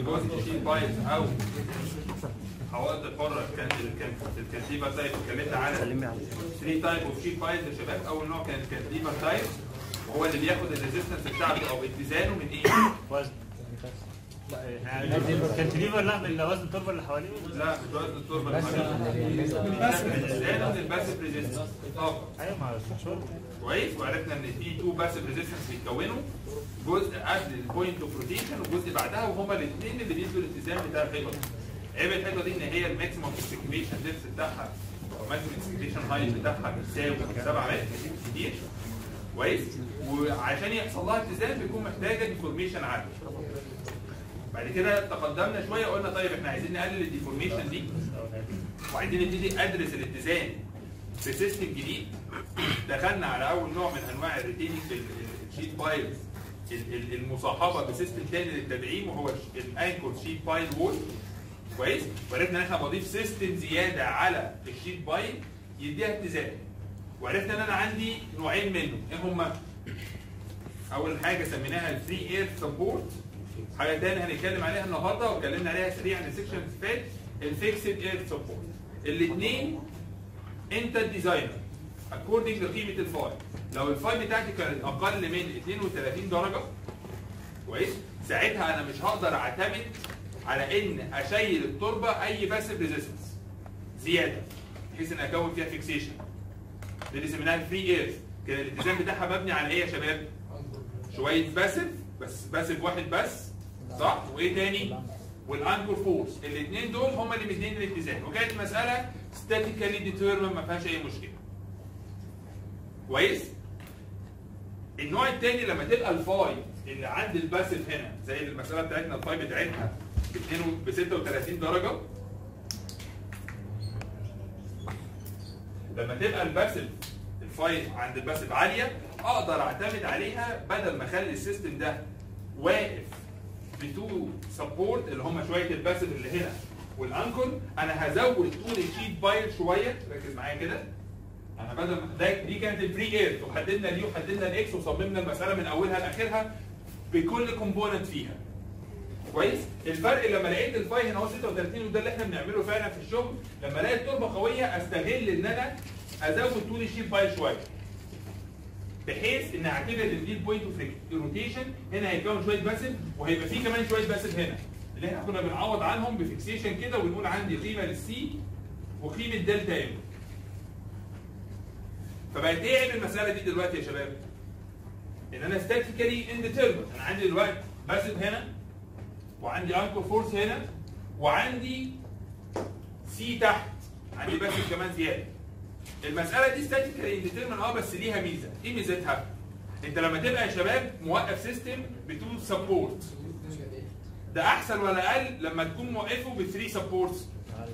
جزء شيت بايلز او حوائط الحره كان كان الكانتيفر تايب اتكلمنا على 3 تايب اوف شيت بايلز يا شباب اول نوع كان الكانتيفر تايب وهو اللي بياخد الريزستنس بتاعته او اتزانه من ايه؟ وزن كانتليفر لا من وزن التربه اللي حواليه لا مش وزن التربه اللي حواليه. اتزانه من الباسيف ريزستنس اه ايوه ما شرب كويس وعرفنا ان في تو باسيف ريزيستنس بيتكونوا جزء قبل البوينت اوف روتيشن وجزء بعدها وهما الاثنين اللي بيدوا الاتزان بتاع الحيطه دي. عيب الحيطه دي ان هي الماكسيموم اكسكيفيشن ديبس بتاعها او ماكسيموم اكسكيفيشن هايت بتاعها بيساوي 7 متر كتير كويس وعشان يحصل لها اتزان بيكون محتاجه ديفورميشن عالي بعد كده تقدمنا شويه قلنا طيب احنا عايزين نقلل الديفورميشن دي وعايزين نبتدي ادرس الاتزان في سيستم جديد دخلنا على اول نوع من انواع الريتيننج الشيت بايلز المصاحبه بسيستم تاني للتدعيم وهو الانكور شيت بايل وول كويس وعرفنا ان احنا بضيف سيستم زياده على الشيت بايل يديها اتزان وعرفنا ان انا عندي نوعين منه ايه هما اول حاجه سميناها الفري اير سبورت حاجه تانية هنتكلم عليها النهارده واتكلمنا عليها سريعا السكشن اللي فات الفيكسد اير سبورت الاثنين انت الديزاينر اكوردنج لقيمه الفاي لو الفاي بتاعتي كانت اقل من 32 درجه كويس ساعتها انا مش هقدر اعتمد على ان اشيل التربه اي باسيف ريزيستنس زياده بحيث ان اكون فيها فيكسيشن دي اللي سميناها الفري اير كان الالتزام بتاعها مبني على ايه يا شباب؟ شويه باسيف بس باسيف واحد بس صح؟ وايه تاني؟ والانكور فورس الاثنين دول هم اللي مدين الاتزان وكانت المساله ستاتيكالي ديترمن ما فيهاش اي مشكله كويس النوع الثاني لما تبقى الفاي اللي عند الباسيف هنا زي المساله بتاعتنا الفاي بتاعتها ب 36 درجه لما تبقى الباسيف الفاي عند الباسيف عاليه اقدر اعتمد عليها بدل ما اخلي السيستم ده واقف بتو سبورت اللي هم شويه الباسيف اللي هنا والانكر انا هزود طول الشيت بايل شويه ركز معايا كده انا بدل ما ده دي كانت الفري اير وحددنا دي وحددنا الاكس وصممنا المساله من اولها لاخرها بكل كومبوننت فيها كويس الفرق لما لقيت الفاي هنا هو 36 وده اللي احنا بنعمله فعلا في الشغل لما الاقي التربه قويه استغل ان انا ازود طول الشيت بايل شويه بحيث ان اعتبر ان دي البوينت اوف روتيشن هنا هيتكون شويه باسف وهيبقى فيه كمان شويه باسف هنا اللي احنا كنا بنعوض عنهم بفيكسيشن كده ونقول عندي قيمه للسي وقيمه دلتا ام فبقت ايه عيب المساله دي دلوقتي يا شباب؟ ان انا ستاتيكالي انديترمن انا عندي دلوقتي باسف هنا وعندي انكور فورس هنا وعندي سي تحت عندي باسف كمان زياده المساله دي ستاتيكالي انديترمن اه بس ليها ميزه ايه ميزتها؟ انت لما تبقى يا شباب موقف سيستم بتو سبورت ده احسن ولا اقل لما تكون موقفه بثري سبورتس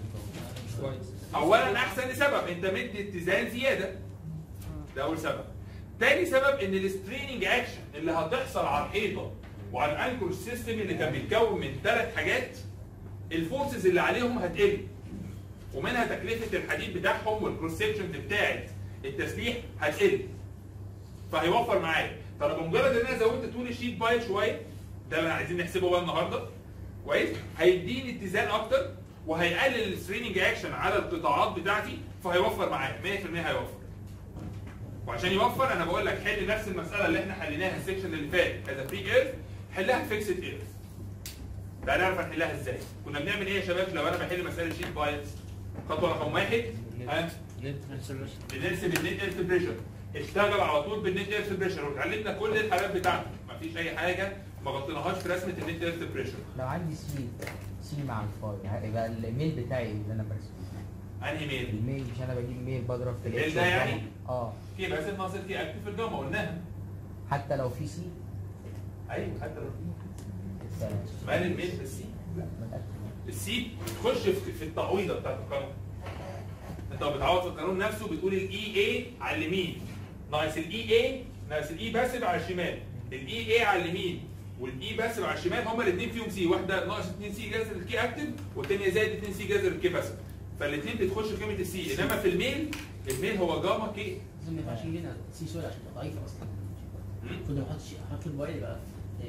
اولا احسن لسبب انت مدي اتزان زياده ده اول سبب تاني سبب ان الستريننج اكشن اللي هتحصل على الحيطه وعلى الانكور سيستم اللي كان بيتكون من ثلاث حاجات الفورسز اللي عليهم هتقل ومنها تكلفه الحديد بتاعهم والكروس سكشن بتاعت التسليح هتقل فهيوفر معايا فانا بمجرد ان انا زودت طول الشيت بايل شويه ده اللي عايزين نحسبه بقى النهارده كويس هيديني اتزان اكتر وهيقلل الستريننج اكشن على القطاعات بتاعتي فهيوفر معايا 100% هيوفر وعشان يوفر انا بقول لك حل نفس المساله اللي احنا حليناها السكشن اللي فات از فري اير حلها فيكسد اير تعالى نعرف هنحلها ازاي كنا بنعمل ايه يا شباب لو انا بحل مساله شيت بايلز خطوه رقم واحد ها بنرسم النت ايرث بريشر اشتغل على طول بالنت ايرث بريشر واتعلمنا كل الحالات بتاعته مفيش اي حاجه ما غطيناهاش في رسمه النت ايرث بريشر لو عندي سي سي مع الفاي هيبقى الميل بتاعي اللي انا برسمه انهي ميل الميل مش انا بجيب ميل بضرب في الميل الإكس ده يعني؟ والجاما. اه في بس ناقص في اكتف في الجامعه قلناها حتى لو في سي ايوه حتى لو تمام. مال الميل في السي متأكد. السي بتخش في في التعويضه بتاعت القانون انت لو بتعوض في القانون نفسه بتقول الاي اي على اليمين ناقص الاي اي ناقص الاي باسف على الشمال الاي اي على اليمين والاي باسف على الشمال هما الاثنين فيهم سي واحده ناقص 2 سي جذر الكي اكتف والثانيه زائد 2 سي جذر الكي باسف فالاثنين بتخش في قيمه السي انما في الميل الميل هو جاما كي لازم ما ينفعش هنا سي سوري عشان تبقى ضعيفه اصلا مم. كنا بنحط شيء احط الموبايل يبقى إيه،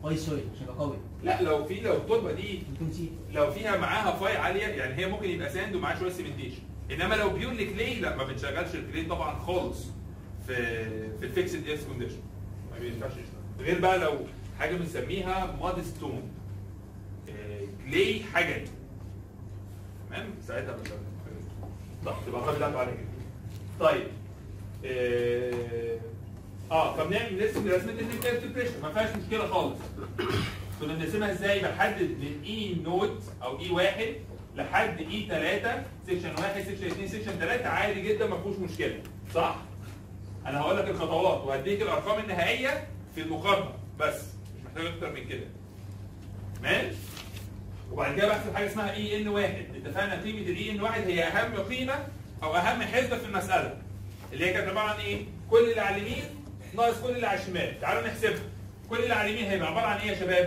فاي سويل عشان يبقى قوي لا لو في لو التربه دي يكون سي لو فيها معاها فاي عاليه يعني هي ممكن يبقى ساند ومعاها شويه سيمنتيشن انما لو بيورلي كلي لا ما بنشغلش الكلي طبعا خالص في في الفيكسد ايرث كونديشن ما بينفعش يشتغل غير بقى لو حاجه بنسميها ماد ستون كلي حجري تمام ساعتها بنشغل طب تبقى الخط بتاعته عاليه جدا طيب اه اه فبنعمل نرسم رسمه الايرث بريشر ما فيهاش مشكله خالص كنا بنرسمها ازاي؟ بحدد من اي نوت او اي واحد لحد اي 3 سيكشن 1 سيكشن 2 سيكشن 3 عادي جدا ما فيهوش مشكله صح؟ انا هقول لك الخطوات وهديك الارقام النهائيه في المقارنه بس مش محتاج اكتر من كده ماشي؟ وبعد كده بحسب حاجه اسمها اي ان واحد اتفقنا قيمه الاي ان واحد هي اهم قيمه او اهم حسبه في المساله اللي هي كانت عباره عن ايه؟ كل اللي على اليمين ناقص كل اللي على الشمال تعالوا نحسبها كل اللي على اليمين هيبقى عباره عن ايه يا شباب؟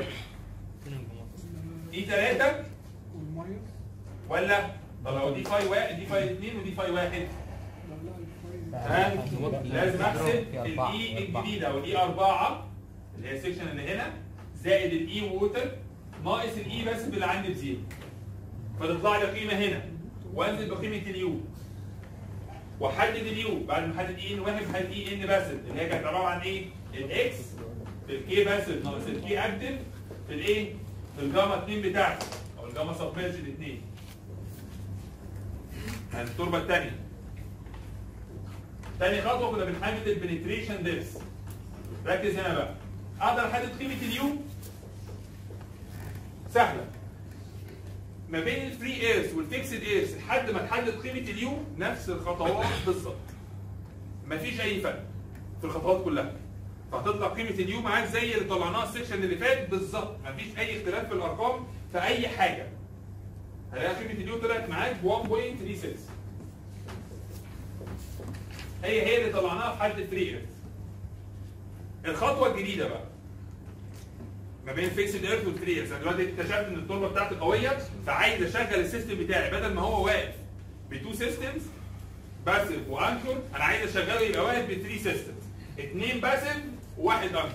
اي 3 والماينس ولا طب لو دي فاي واحد دي فاي 2 ودي فاي واحد لا لا الفايل ها لازم احسب في أربعة، الاي في أربعة. الجديده او الاي 4 اللي هي السكشن اللي هنا زائد الاي ووتر ناقص الاي بس اللي عندي بزيرو فتطلع لي قيمه هنا وانزل بقيمه اليو واحدد اليو بعد ما احدد اي ان واحد بحدد اي ان بس اللي هي كانت عباره عن ايه؟ الاكس في الكي بس ناقص الكي اكتف في الايه؟ في الجاما 2 بتاعتي او الجاما سبميرجد 2 التربه الثانيه تاني خطوه كنا بنحدد البنتريشن ديبس ركز هنا بقى اقدر احدد قيمه اليو سهله ما بين الفري ايرث والفيكسد ايرث لحد ما تحدد قيمه اليو نفس الخطوات بالظبط مفيش اي فرق في الخطوات كلها فهتطلع قيمه اليو معاك زي اللي طلعناها السكشن اللي فات بالظبط مفيش اي اختلاف في الارقام في اي حاجه هلاقي قيمه اليو طلعت معاك 1.36 هي هي اللي طلعناها في حاله الفري ايرث الخطوه الجديده بقى ما بين فيكسد ايرث والفري ايرث انا دلوقتي اكتشفت ان التربه بتاعتي قويه فعايز اشغل السيستم بتاعي بدل ما هو واقف بتو سيستمز باسف وانكر انا عايز اشغله يبقى واقف بثري سيستمز اثنين باسف وواحد انكر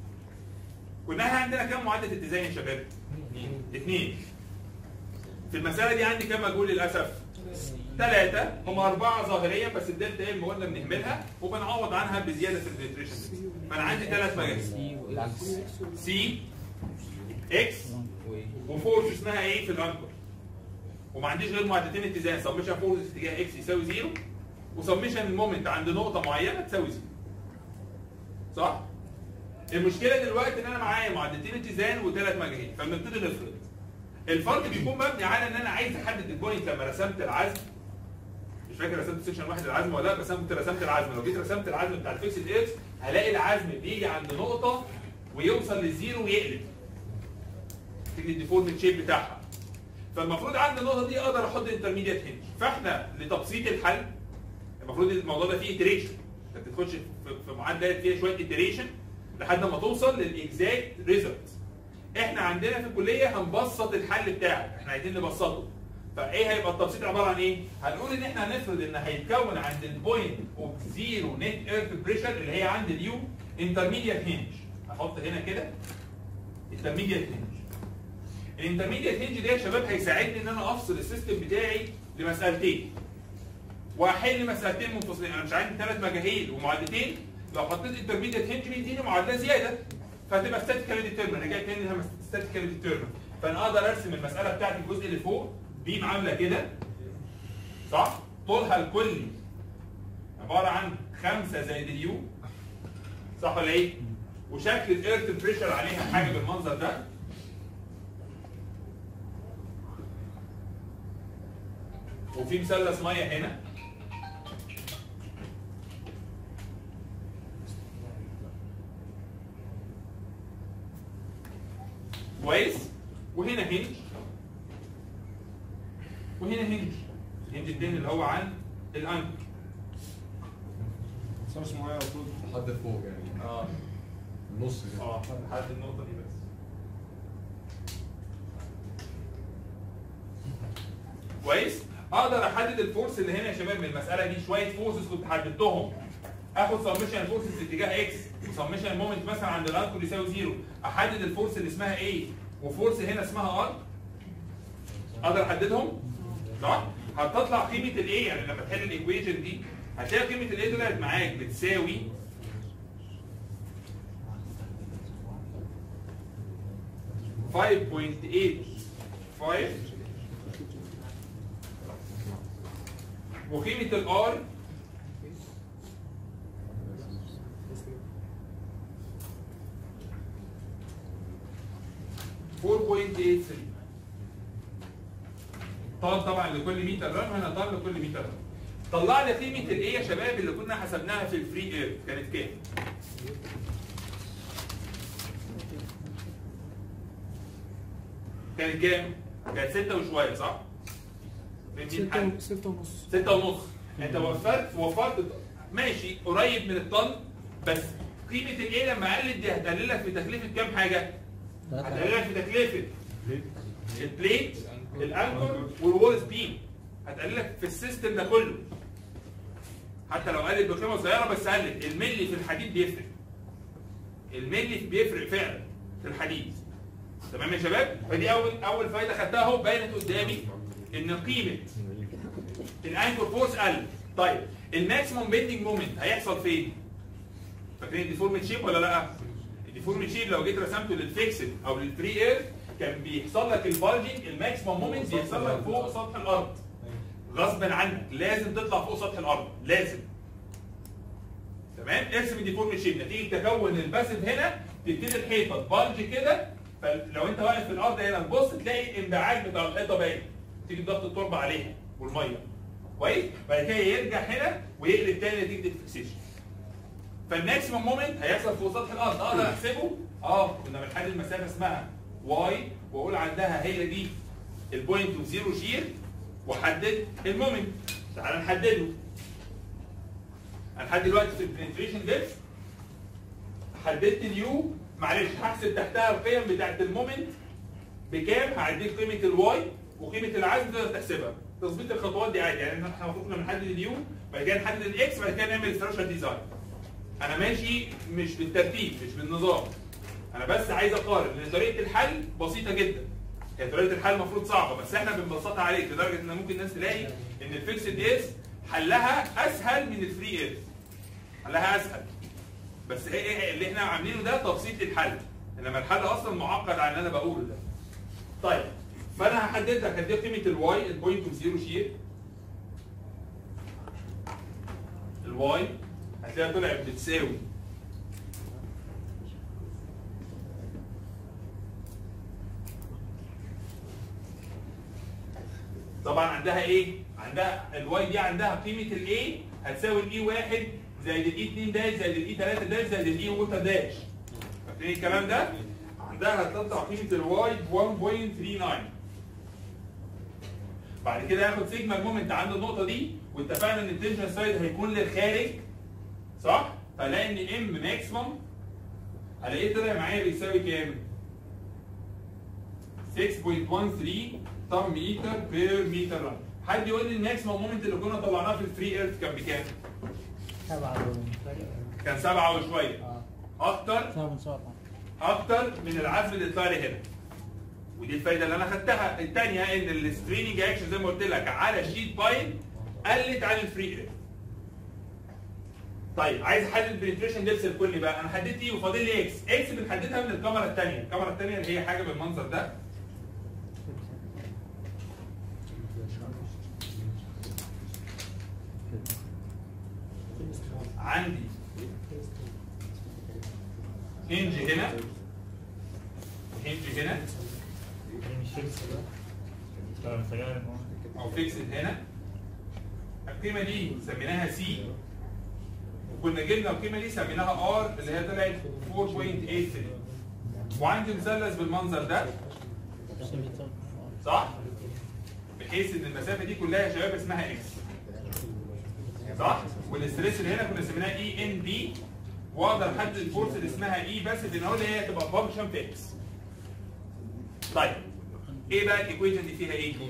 كنا احنا عندنا كام معادله اتزان يا شباب؟ اثنين في المساله دي عندي كام مجهول للاسف؟ ثلاثة هم أربعة ظاهريا بس الدلتا ام قلنا بنهملها وبنعوض عنها بزيادة في البنتريشن فأنا عندي ثلاث مجالات سي والعكس سي اكس وفورس اسمها ايه في الانكر وما عنديش غير معادلتين اتزان سمشن فورس اتجاه اكس يساوي زيرو وسمشن المومنت عند نقطة معينة تساوي زيرو صح؟ المشكلة دلوقتي ان انا معايا معادلتين اتزان وثلاث مجاهيل فبنبتدي نفرض الفرق بيكون مبني على ان انا عايز احدد البوينت لما رسمت العزم مش فاكر رسمت سيكشن واحد العزم ولا لا بس انا كنت رسمت العزم لو جيت رسمت العزم بتاع الفيكسد اكس هلاقي العزم بيجي عند نقطة ويوصل للزيرو ويقلب تيجي الديفورمت شيب بتاعها فالمفروض عند النقطة دي اقدر احط انترميديت هنج فاحنا لتبسيط الحل المفروض الموضوع ده فيه iteration انت بتخش في في معادلات فيها شويه iteration لحد ما توصل للاكزاكت ريزلت احنا عندنا في الكليه هنبسط الحل بتاعك احنا عايزين نبسطه فايه هيبقى التبسيط عباره عن ايه؟ هنقول ان احنا هنفرض ان هيتكون عند البوينت اوف زيرو نت ايرث بريشر اللي هي عند اليو انترميديت هنج احط هنا كده انترميديت هنج الانترميديت هنج ده يا شباب هيساعدني ان انا افصل السيستم بتاعي لمسالتين واحل مسالتين منفصلين انا مش عندي ثلاث مجاهيل ومعادلتين لو حطيت انترميديت هنج بيديني معادله زياده فهتبقى ستاتيكال ديترمن رجعت تاني لها ستاتيكال ديترمن فانا اقدر ارسم المساله بتاعتي الجزء اللي فوق بيم عامله كده صح طولها الكلي عباره عن 5 زائد اليو صح ولا ايه؟ وشكل الايرث بريشر عليها حاجه بالمنظر ده وفي مثلث ميه هنا كويس وهنا هنج وهنا هنج الهنج التاني اللي هو عن الانكر صار اسمه ايه المفروض لحد فوق يعني اه النص كده اه لحد النقطه دي بس كويس اقدر احدد الفورس اللي هنا يا شباب من المساله دي شويه فورسز كنت حددتهم اخد سمشن فورسز اتجاه اكس وسمشن مومنت مثلا عند الانكل يساوي زيرو احدد الفورس اللي اسمها ايه وفورس هنا اسمها ار اقدر احددهم صح هتطلع قيمه الايه يعني لما تحل الايكويشن دي هتلاقي قيمه الايه طلعت معاك بتساوي Five point eight five وقيمة الار فور بوينت ايت ثري طال طبعا لكل متر رن هنا طال لكل متر رن طلع لي قيمة الايه يا شباب اللي كنا حسبناها في الفري اير كانت كام؟ كانت كام؟ كانت ستة وشوية صح؟ فهمتين حاجة؟ ستة ستة ونص ستة ونص انت وفرت وفرت ماشي قريب من الطن بس قيمة الايه لما قلت دي هتقللك في تكلفة كام حاجة؟ هتقللك في تكلفة البليت الانكر والوول سبين هتقللك في السيستم ده كله حتى لو قلت بقيمة صغيرة بس قلت الملي في الحديد بيفرق الملي بيفرق فعلا في الحديد تمام يا شباب؟ فدي أول أول فايدة خدتها أهو بانت قدامي إن قيمة الانكر فورس قل طيب الماكسيموم بيندنج مومنت هيحصل فين؟ فاكرين الديفورمد شيب ولا لا؟ الديفورمد شيب لو جيت رسمته للفيكسد او للفري اير كان بيحصل لك البالجنج الماكسيموم مومنت بيحصل لك فوق سطح الارض غصبا عنك لازم تطلع فوق سطح الارض لازم تمام ارسم الديفورمد شيب نتيجه تكون الباسف هنا تبتدي الحيطه تبالج كده فلو انت واقف في الارض هنا تبص تلاقي الانبعاج بتاع الحيطه باين تيجي ضغط التربه عليها والميه كويس بعد كده يرجع هنا ويقلب تاني نتيجه الفيكسيشن فالماكسيمم مومنت هيحصل فوق سطح الارض اقدر احسبه اه كنا بنحدد مسافه اسمها واي واقول عندها هي دي البوينت وزيرو شير واحدد المومنت تعال نحدده انا لحد دلوقتي في البنتريشن ديبس حددت اليو معلش هحسب تحتها القيم بتاعت المومنت بكام هعديك قيمه الواي وقيمه العزم تقدر تحسبها تظبيط الخطوات دي عادي يعني احنا المفروض كنا بنحدد اليو بعد كده نحدد الاكس بعد كده نعمل ستراكشر ديزاين انا ماشي مش بالترتيب مش بالنظام انا بس عايز اقارن لان طريقه الحل بسيطه جدا هي طريقه الحل المفروض صعبه بس احنا بنبسطها عليك لدرجه ان ممكن الناس تلاقي ان الفيكسد ايرز حلها اسهل من الفري ايرز حلها اسهل بس ايه ايه اللي احنا عاملينه ده تبسيط للحل انما الحل اصلا معقد عن اللي انا بقوله ده طيب فانا هحدد لك قد ايه قيمه الواي البوينت اوف زيرو شير الواي هتلاقيها طلعت بتساوي طبعا عندها ايه؟ عندها الواي دي عندها قيمه الاي هتساوي الاي واحد زائد الاي 2 داش زائد الاي 3 داش زائد الاي ووتر داش فاكرين الكلام ده؟ عندها هتطلع قيمه الواي ب 1.39 بعد كده هاخد سيجما المومنت عند النقطه دي واتفقنا ان التنشن سايد هيكون للخارج صح؟ فلاقي ان ام ماكسيموم الاقيه طلع معايا بيساوي كام؟ 6.13 طن متر بير متر رن حد يقول لي الماكسيموم مومنت اللي كنا طلعناه في الفري ايرث كان بكام؟ سبعة كان سبعة وشوية اه أكتر سبعة من سبعة اكتر من العزم اللي طلع لي هنا ودي الفايده اللي انا خدتها الثانيه ان الستريننج اكشن زي ما قلت لك على الشيت باين قلت عن الفري اير طيب عايز احدد البنتريشن ديبس الكلي بقى انا حددت ايه وفاضل لي اكس اكس بنحددها من الكاميرا الثانيه الكاميرا الثانيه اللي هي حاجه بالمنظر ده عندي هنج هنا هنج هنا دي مش فيكس بقى اه متهيألي إن هو- او فيكسد هنا القيمه دي سميناها سي وكنا جبنا القيمه دي سميناها ار اللي هي طلعت 4.83 وعندي مثلث بالمنظر ده صح؟ بحيث ان المسافه دي كلها يا شباب اسمها اكس صح؟ والاستريس اللي هنا كنا سميناها اي ان بي واقدر احدد الفورس اللي اسمها اي بس ان هو اللي هي تبقى فانكشن في اكس طيب ايه بقى الايكويشن دي فيها ايه؟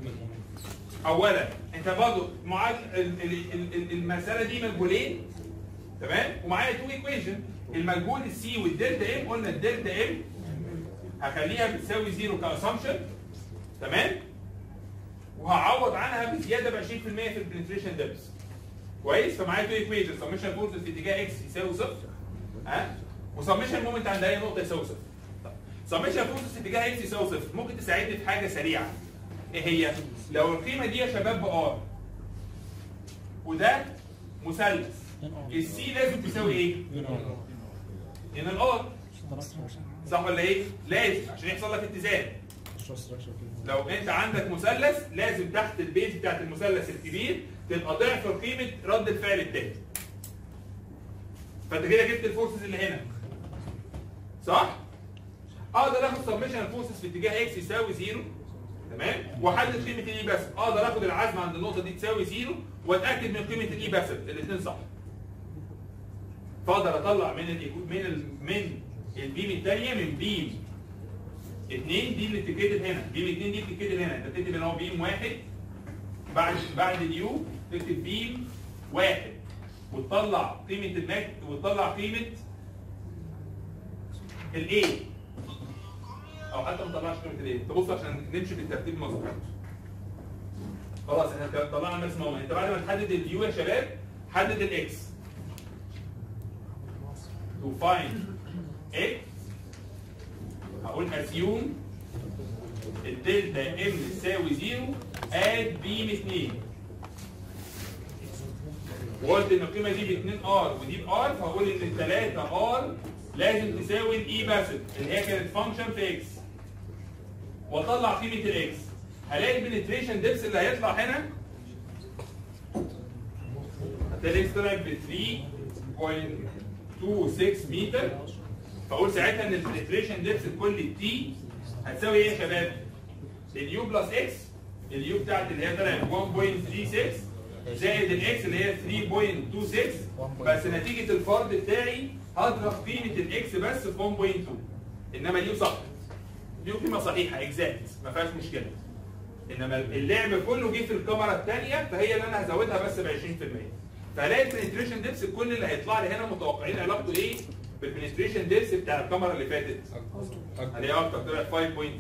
اولا انت برضه معاد ال- ال- ال- ال- المساله دي مجهولين تمام ومعايا تو ايكويشن المجهول السي والدلتا ام قلنا الدلتا ام هخليها بتساوي زيرو كاسامبشن تمام وهعوض عنها بزياده ب 20% في البنتريشن ديبس كويس فمعايا تو ايكويشن سمشن فورسز في اتجاه اكس يساوي صفر ها وسمشن مومنت عند اي نقطه يساوي صفر سمشن فورسز في اتجاه اكس يساوي صفر ممكن تساعدني في حاجه سريعه ايه هي؟ لو القيمه دي يا شباب بار وده مثلث السي لازم تساوي ايه؟ هنا الار صح ولا ايه؟ لازم عشان يحصل لك اتزان لو انت عندك مثلث لازم تحت البيز بتاعت المثلث الكبير تبقى ضعف قيمه رد الفعل التاني فانت كده جبت الفورسز اللي هنا صح؟ اقدر اخد سبمشن الفورسز في اتجاه اكس يساوي زيرو تمام واحدد قيمه الاي بس اقدر اخد العزم عند النقطه دي تساوي زيرو واتاكد من قيمه الاي بس الاثنين صح فاقدر اطلع من ال من ال من البيم الثانيه من بيم 2 دي اللي بتتكتب هنا بيم 2 دي بتتكتب هنا انت بتكتب ان هو بيم واحد بعد بعد اليو تكتب بيم واحد وتطلع قيمه الماك وتطلع قيمه الاي او حتى ما تطلعش قيمه الاي تبص عشان نمشي بالترتيب المظبوط خلاص احنا طلعنا ماكس مومنت انت بعد ما تحدد اليو يا شباب حدد الاكس to find x هقول assume الدلتا ام تساوي زيرو اد بيم 2 وقلت ان القيمه دي ب 2 ار ودي ب ار فهقول ان ال 3 ار لازم تساوي الاي باسف اللي هي كانت فانكشن في اكس واطلع قيمه الاكس هلاقي البنتريشن ديبس اللي هيطلع هنا هتلاقي الاكس طلعت ب 3.26 متر فاقول ساعتها ان البنتريشن ديبس لكل تي هتساوي ايه يا شباب؟ اليو بلس اكس اليو بتاعت اللي هي طلعت 1.36 زائد الاكس اللي هي 3.26 بس نتيجه الفرض بتاعي هضرب قيمه الاكس بس في 1.2 انما اليو صح اليو قيمه صحيحه اكزاكت ما فيهاش مشكله انما اللعب كله جه في الكاميرا الثانيه فهي اللي انا هزودها بس ب 20% فهلاقي البنتريشن ديبس كل اللي هيطلع لي هنا متوقعين علاقته ايه بالبنتريشن ديبس بتاع الكاميرا اللي فاتت هلاقيها اكتر طلع 5.2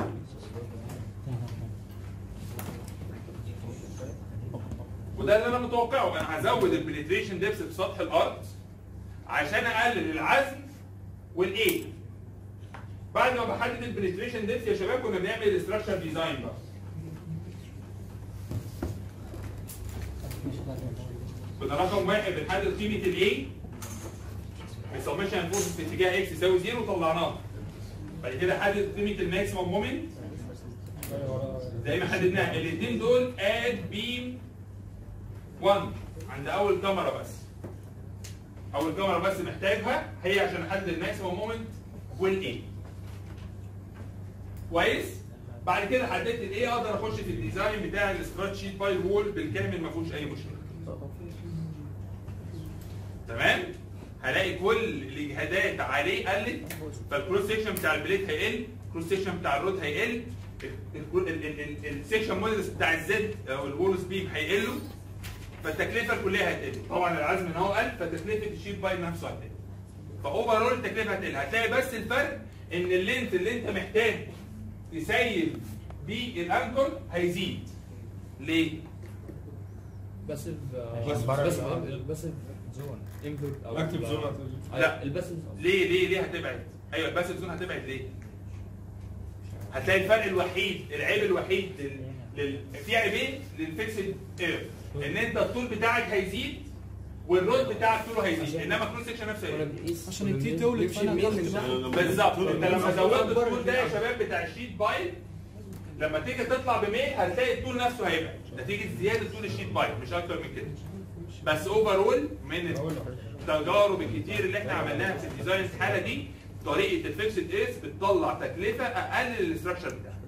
وده اللي انا متوقعه انا هزود البنتريشن ديبس في سطح الارض عشان اقلل العزم والايه بعد ما بحدد البنتريشن ديبس يا شباب كنا بنعمل الاستراكشر ديزاين بقى كنا رقم واحد بنحدد قيمه الايه السمشن فورس في اتجاه اكس يساوي زيرو طلعناه بعد كده حدد قيمه الماكسيمم مومنت زي ما حددناها الاثنين دول اد بيم 1 عند اول كاميرا بس اول كاميرا بس محتاجها هي عشان احدد الماكسيمم مومنت والاي كويس بعد كده حددت الايه اقدر اخش في الديزاين بتاع السبريد شيت باي وول بالكامل ما فيهوش اي مشكله تمام هلاقي كل الاجهادات عليه قلت فالكروس سيكشن بتاع البليت هيقل الكروس سيكشن بتاع الرود هيقل السيكشن مودلز بتاع الزد او الوول سبيد هيقلوا فالتكلفه الكليه هتقل طبعا العزم ان هو قل فتكلفه الشيت باي نفسه هتقل فاوفر التكلفه هتقل هتلاقي بس الفرق ان اللينت اللي انت محتاج تسيب بيه الانكر هيزيد ليه؟ باسيف عشان بره بس الأرض. الباسيف زون انفورت او اكتب زون لا. الباسيف ليه ليه ليه هتبعد؟ ايوه الباسف زون هتبعد ليه؟ هتلاقي الفرق الوحيد العيب الوحيد لل... لل... في عيبين للفيكسد اير ان انت الطول بتاعك هيزيد والرود بتاعك طوله هيزيد انما الكروس سكشن نفسه كنا ايه؟ بنقيس عشان التي تولد فانا بالظبط انت لما زودت الطول ده يا شباب بتاع الشيت بايل لما تيجي تطلع بميل هتلاقي الطول نفسه هيبعد نتيجه زياده طول الشيت بايل مش اكتر من كده بس اوفرول من التجارب الكتير اللي احنا عملناها في الديزاين الحاله دي طريقه الفيكسد ايس بتطلع تكلفه اقل للاستراكشر بتاعك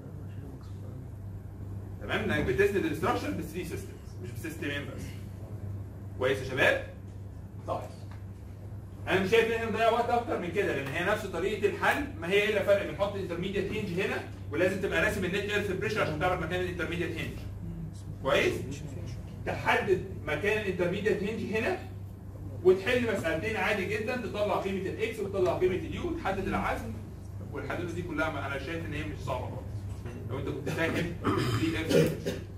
تمام انك بتسند الاستراكشر ب 3 سيستمز مش بسيستمين بس كويس يا شباب؟ طيب انا مش شايف ان احنا نضيع وقت اكتر من كده لان هي نفس طريقه الحل ما هي الا فرق بنحط انترميديت هينج هنا ولازم تبقى راسم النت ايرث بريشر عشان تعرف مكان الانترميديت هينج كويس؟ تحدد مكان الانترميديت هينج هنا وتحل مسألتين عادي جدا تطلع قيمة الاكس وتطلع قيمة اليو وتحدد العزم والحدود دي كلها ما انا شايف ان هي مش صعبة خالص لو انت كنت فاهم دي اف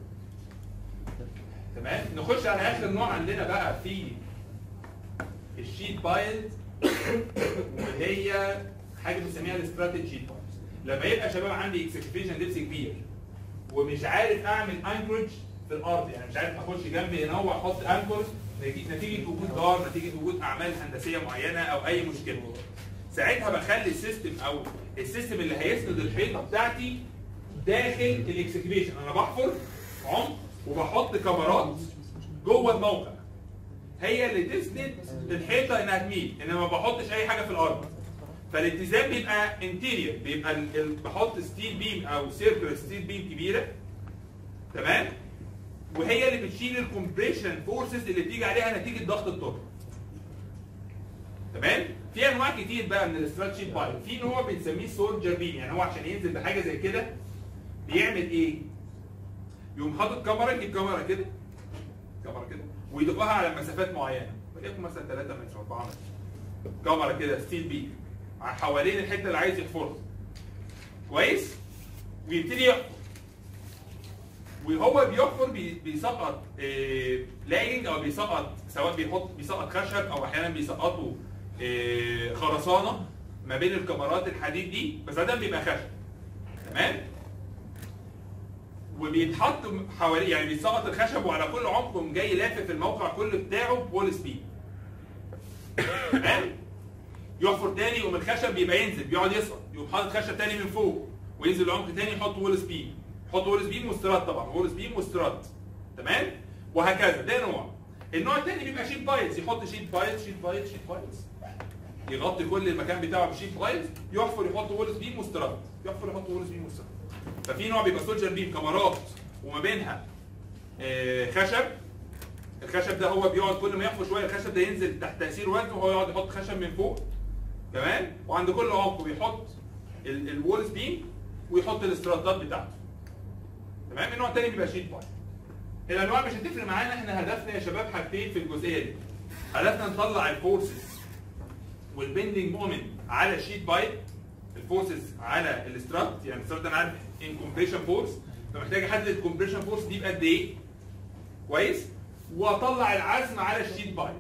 تمام نخش على اخر نوع عندنا بقى في الشيت بايل وهي حاجه بنسميها الاستراتيجي شيت بايل لما يبقى شباب عندي اكسكيوشن دبس كبير ومش عارف اعمل انكورج في الارض يعني مش عارف اخش جنبي هنا واحط انكور نتيجه وجود دار نتيجه وجود اعمال هندسيه معينه او اي مشكله ساعتها بخلي السيستم او السيستم اللي هيسند الحيطه بتاعتي داخل الاكسكيوشن انا بحفر عمق وبحط كاميرات جوه الموقع هي اللي تسند الحيطه انها تميل انما ما بحطش اي حاجه في الارض فالاتزان بيبقى انتيريور بيبقى ال- ال- بحط ستيل بيم او سيركل ستيل بيم كبيره تمام وهي اللي بتشيل الكومبريشن فورسز اللي بتيجي عليها نتيجه ضغط التربه تمام في انواع كتير بقى من الاستراتشي بايل في نوع بنسميه سولجر بيم يعني هو عشان ينزل بحاجه زي كده بيعمل ايه يقوم حاطط كاميرا يجيب كاميرا كده كاميرا كده ويدقها على مسافات معينه وليكن مثلا 3 متر 4 متر كاميرا كده ستيل بيم حوالين الحته اللي عايز يحفرها كويس ويبتدي يحفر وهو بيحفر بي- بيسقط لاينج او بيسقط سواء بيحط بيسقط خشب او احيانا بيسقطوا آه، خرسانه ما بين الكاميرات الحديد دي بس ده بيبقى خشب تمام وبيتحط حواليه يعني بيسقط الخشب وعلى كل عمق يقوم جاي لافف الموقع كله بتاعه بول سبيد تمام يحفر تاني يقوم الخشب بيبقى ينزل بيقعد يسقط يقوم حاطط خشب تاني من فوق وينزل لعمق تاني يحط وول سبيد يحط وول سبيد واستراد طبعا وول سبيد واستراد تمام وهكذا ده نوع النوع التاني بيبقى شيت بايلز يحط شيت بايلز شيت بايلز شيت بايلز يغطي كل المكان بتاعه بشيت بايلز يحفر يحط وول سبيد واستراد يحفر يحط وول سبيد واستراد ففي نوع بيبقى سولجر بيم كاميرات وما بينها آه، خشب الخشب ده هو بيقعد كل ما يحفر شويه الخشب ده ينزل تحت تاثير وزنه وهو يقعد يحط خشب من فوق تمام وعند كل عمق بيحط ال- الوولز بيم ويحط الاستراتات بتاعته تمام النوع الثاني بيبقى شيت بايل الانواع مش هتفرق معانا احنا هدفنا يا شباب حاجتين في الجزئيه دي هدفنا نطلع الفورسز والبندنج مومنت على الشيت بايل الفورسز على الاسترات يعني الاسترات انا عارف ان كومبريشن فورس فمحتاج احدد الكومبريشن فورس دي بقد ايه كويس واطلع العزم على الشيت بايل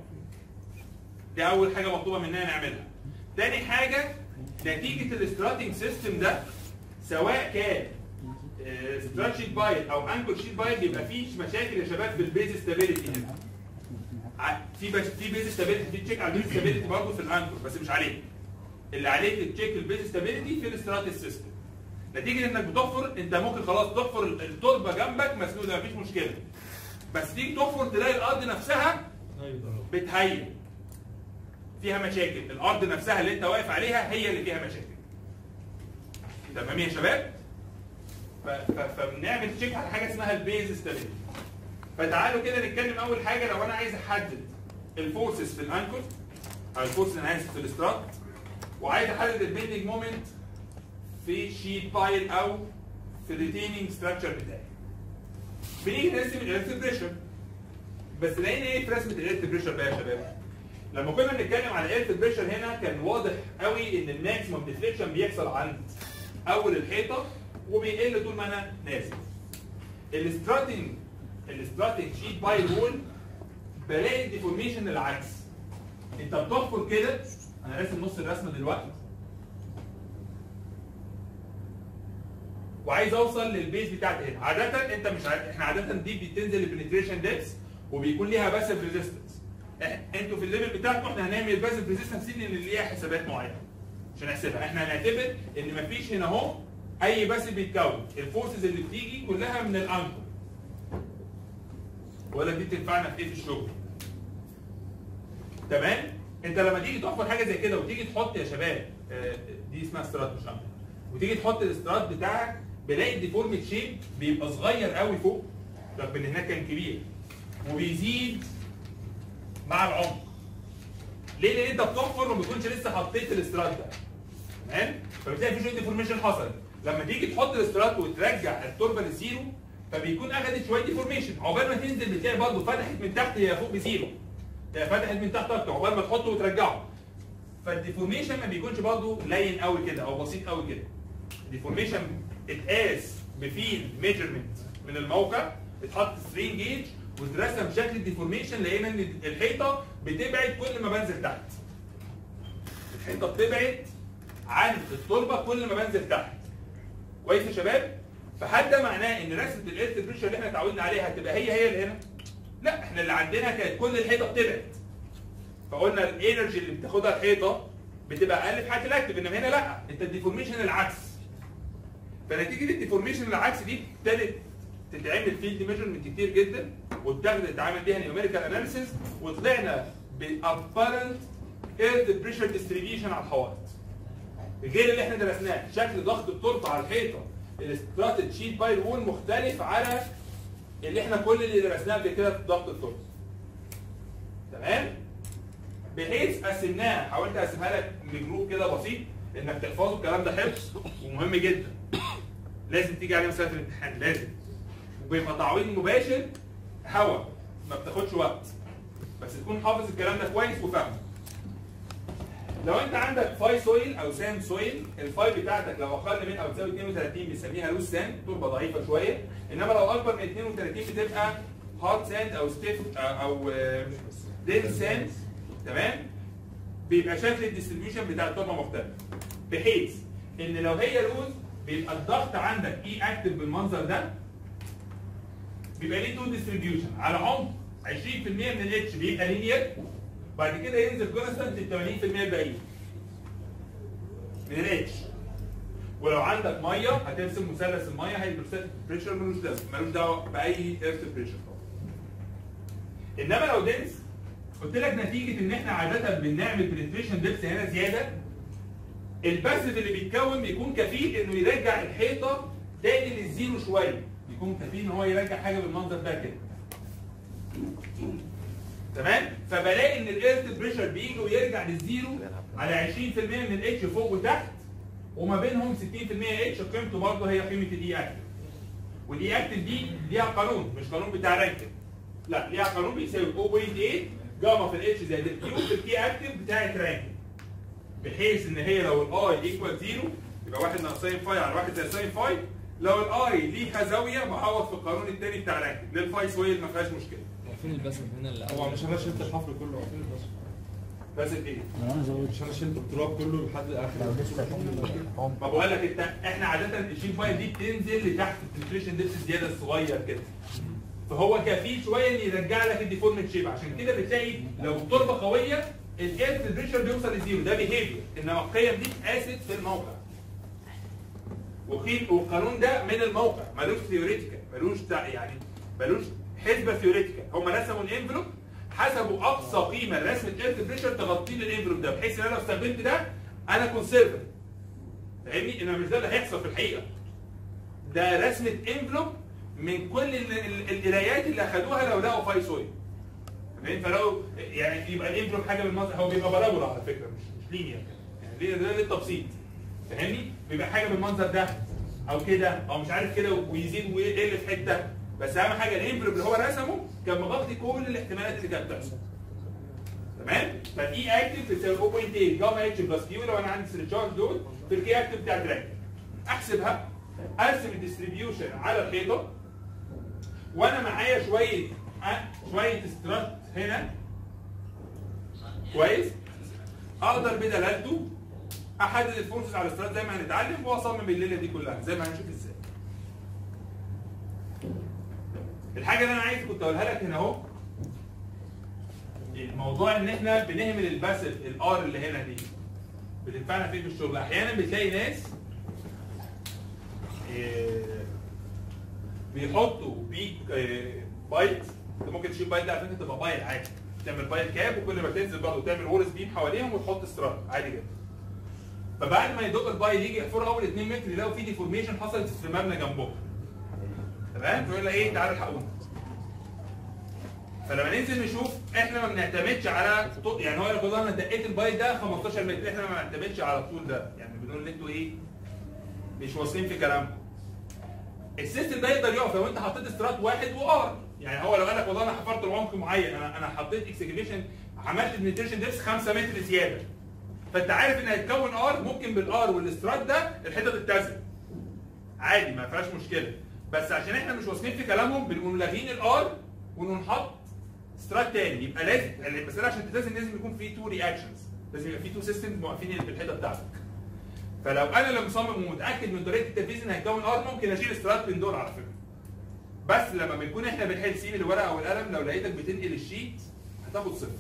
دي اول حاجه مطلوبه مننا نعملها تاني حاجه نتيجه الاستراتنج سيستم ده سواء كان سترات شيت بايل او انكل شيت بايل بيبقى فيه مشاكل يا شباب في البيز ستابيليتي هنا ع- في بس في بيز ستابيليتي في تشيك على البيز ستابيليتي برضه في الانكل بس مش عليك اللي عليك تشيك البيز ستابيليتي في الاستراتيج سيستم نتيجه انك بتحفر انت ممكن خلاص تحفر التربه جنبك مسنوده مفيش مشكله بس تيجي تحفر تلاقي الارض نفسها بتهيئ فيها مشاكل الارض نفسها اللي انت واقف عليها هي اللي فيها مشاكل تمام يا شباب ف- ف- فبنعمل تشيك على حاجه اسمها البيز ستابيليتي فتعالوا كده نتكلم اول حاجه لو انا عايز احدد الفورسز في الانكل او الفورسز انا اسف في الاسترات وعايز احدد البيندنج مومنت في شيت بايل او في الريتيننج ستراكشر بتاعي بنيجي نرسم الايرث بريشر بس لقينا ايه في رسمه الايرث بريشر بقى يا شباب لما كنا بنتكلم على الايرث بريشر هنا كان واضح قوي ان الماكسيمم ديفليكشن بيحصل عند اول الحيطه وبيقل طول ما انا نازل الاستراتنج الاستراتنج شيت باي رول بلاقي الديفورميشن العكس انت بتحفر كده انا راسم نص الرسمه دلوقتي وعايز اوصل للبيز بتاعتي هنا عاده انت مش عارف احنا عاده دي بتنزل البنتريشن ديبس وبيكون ليها باسف ريزيستنس انتوا في الليفل بتاعكم احنا هنعمل الباسف ريزيستنس دي اللي ليها حسابات معينه مش هنحسبها احنا هنعتبر ان مفيش هنا اهو اي باسف بيتكون الفورسز اللي بتيجي كلها من الانكل ولا دي تنفعنا في ايه في الشغل تمام انت لما تيجي تحفر حاجه زي كده وتيجي تحط يا شباب آه، دي اسمها استرات مش انكل وتيجي تحط الاسترات بتاعك بلاقي الديفورميت شيب بيبقى صغير قوي فوق رغم ان هناك كان كبير وبيزيد مع العمق ليه؟ لان انت بتحفر وما تكونش لسه حطيت الاسترات ده تمام؟ فبتلاقي في شويه ديفورميشن حصلت لما تيجي تحط الاسترات وترجع التربه للزيرو فبيكون اخدت شويه ديفورميشن عقبال ما تنزل بتلاقي برضه فتحت من تحت هي فوق بزيرو تبقى فتحت من تحت اكتر عقبال ما تحطه وترجعه فالديفورميشن ما بيكونش برضه لين قوي كده او بسيط قوي كده الديفورميشن اتقاس بفيلد ميجرمنت من الموقع اتحط سترين جيج واترسم شكل الديفورميشن لقينا ان الحيطه بتبعد كل ما بنزل تحت الحيطه بتبعد عن التربه كل ما بنزل تحت كويس يا شباب فهل ده معناه ان رسمه الايرث بريشر اللي احنا اتعودنا عليها هتبقى هي هي اللي هنا لا احنا اللي عندنا كانت كل الحيطه بتبعد فقلنا الانرجي اللي بتاخدها الحيطه بتبقى اقل في حاله الاكتف انما هنا لا انت الديفورميشن العكس فنتيجه الديفورميشن العكس دي ابتدت تتعمل فيلد ميجرمنت كتير جدا واتاخدت اتعمل بيها نيوميريكال اناليسيس وطلعنا بابارنت ايرث بريشر ديستريبيوشن على الحوائط غير اللي احنا درسناه شكل ضغط التربه على الحيطه الاستراتيد شيت باي وول مختلف على اللي احنا كل اللي درسناه قبل كده في ضغط التربه تمام بحيث قسمناها حاولت اقسمها لك لجروب كده بسيط انك تحفظه الكلام ده حفظ ومهم جدا لازم تيجي عليه مساله الامتحان لازم وبيبقى تعويض مباشر هوا ما بتاخدش وقت بس تكون حافظ الكلام ده كويس وفاهمه لو انت عندك فاي سويل او سام سويل الفاي بتاعتك لو اقل من او تساوي 32 بنسميها لوس ساند تربه ضعيفه شويه انما لو اكبر من 32 بتبقى هارد ساند او ستيف او دين ساند تمام بيبقى شكل الديستريبيوشن بتاع التربه مختلف بحيث ان لو هي لوز بيبقى الضغط عندك اي اكتف بالمنظر ده بيبقى ليه تو ديستريبيوشن على عمق 20% من الاتش بيبقى لينير بعد كده ينزل كونستانت ل 80% الباقيين من الاتش ولو عندك ميه هترسم مثلث الميه هيدروستاتيك بريشر ملوش لازمه ملوش دعوه باي ايرث بريشر انما لو دنس قلت لك نتيجه ان احنا عاده بنعمل بنتريشن ديبس هنا زياده الباسف اللي بيتكون بيكون كفيل انه يرجع الحيطه تاني للزيرو شويه بيكون كفيل ان هو يرجع حاجه بالمنظر ده كده تمام فبلاقي ان الايرث بريشر بيجي ويرجع للزيرو على 20% من الاتش فوق وتحت وما بينهم 60% اتش قيمته برضه هي قيمه الاي اكتف والاي اكتف دي ليها قانون مش قانون بتاع رانكن لا ليها قانون بيساوي 0.8 جاما في الاتش زائد الكيو في الكي اكتف بتاعت رانكن بحيث ان هي لو الاي ايكوال زيرو يبقى 1 ناقص ساين فاي على 1 زائد ساين فاي لو الاي ليها زاويه معوض في القانون الثاني بتاع رانكن للفاي سويل ما فيهاش مشكله فين البسم هنا اللي هو مش انا شلت الحفر كله هو فين البصر؟ بس ايه مش انا شلت التراب كله لحد لو اخر لسه في هم ما بقول لك انت احنا عاده الشيت فايل دي بتنزل لتحت الفلتريشن ديبس زياده الصغير كده فهو كفيل شويه ان يرجع لك الديفورمنت شيب عشان كده بتلاقي لو التربه قويه الايرث بريشر بيوصل لزيرو ده بيهيفير انما القيم دي اتقاست في الموقع وقيل والقانون ده من الموقع ملوش ثيوريتيكال ملوش تع- يعني ملوش حسبه ثيوريتيكال هم رسموا الانفلوب حسبوا اقصى قيمه لرسمه ايرث بريشر تغطي لي الانفلوب ده بحيث ان انا لو استخدمت ده انا كونسيرفر فاهمني؟ انما مش ده اللي هيحصل في الحقيقه ده رسمه انفلوب من كل ال- ال- القرايات اللي اخدوها لو لقوا فاي سوي فاهم فلو يعني يبقى الانفلوب حاجه بالمنظر هو بيبقى بارابولا على فكره مش مش لينير يعني لينير ده للتبسيط فاهمني؟ بيبقى حاجه بالمنظر ده او كده او مش عارف كده ويزيد ويقل في حته بس اهم حاجه الانفلوب اللي هو رسمه كان مغطي كل الاحتمالات اللي كانت بتحصل تمام فالاي اكتف بتساوي 0.8 جاما اتش بلس كيو لو انا عندي سيرتشارج دول في الكي اكتف بتاع الدراج احسبها ارسم الديستريبيوشن على الحيطه وانا معايا شويه أه، شويه سترات هنا كويس اقدر بدلالته احدد الفورسز على السترات زي ما هنتعلم واصمم الليله دي كلها زي ما هنشوف ازاي الحاجه اللي انا عايز كنت اقولها لك هنا اهو الموضوع ان احنا بنهمل الباسف الار اللي هنا دي بتنفعنا فين في الشغل احيانا بتلاقي ناس آه، بيحطوا بيك آه، بايت انت ممكن تشيل بايت ده على فكره تبقى بايت عادي تعمل بايت كاب وكل ما تنزل برضه تعمل ورس بيم حواليهم وتحط سترات عادي جدا فبعد ما يدق البايت يجي يحفروا اول 2 متر يلاقوا في ديفورميشن حصلت في مبنى جنبهم تمام فيقول لك ايه تعالوا الحقونا فلما ننزل نشوف احنا ما بنعتمدش على طول يعني هو يقول والله انا دقيت البايت ده 15 متر احنا ما بنعتمدش على الطول ده يعني بنقول ان انتوا ايه مش واصلين في كلامكم السيستم ده يقدر يقف لو انت حطيت استرات واحد وار يعني هو لو قال لك والله انا حفرت العمق معين انا انا حطيت اكسكيفيشن عملت بنتريشن ديبس 5 متر زياده فانت عارف ان هيتكون ار ممكن بالار والاسترات ده الحته تتزن عادي ما فيهاش مشكله بس عشان احنا مش واثقين في كلامهم بنقوم لاغين الار ونحط سترات تاني يبقى لازم المساله عشان تتزن لازم يكون في تو رياكشنز لازم يبقى في تو سيستمز موقفين في الحته بتاعتك فلو انا اللي مصمم ومتاكد من طريقه التنفيذ ان هيكون ار ممكن اشيل سترات من دول على فكره بس لما بنكون احنا بنحل سيب الورقه والقلم لو لقيتك بتنقل الشيت هتاخد صفر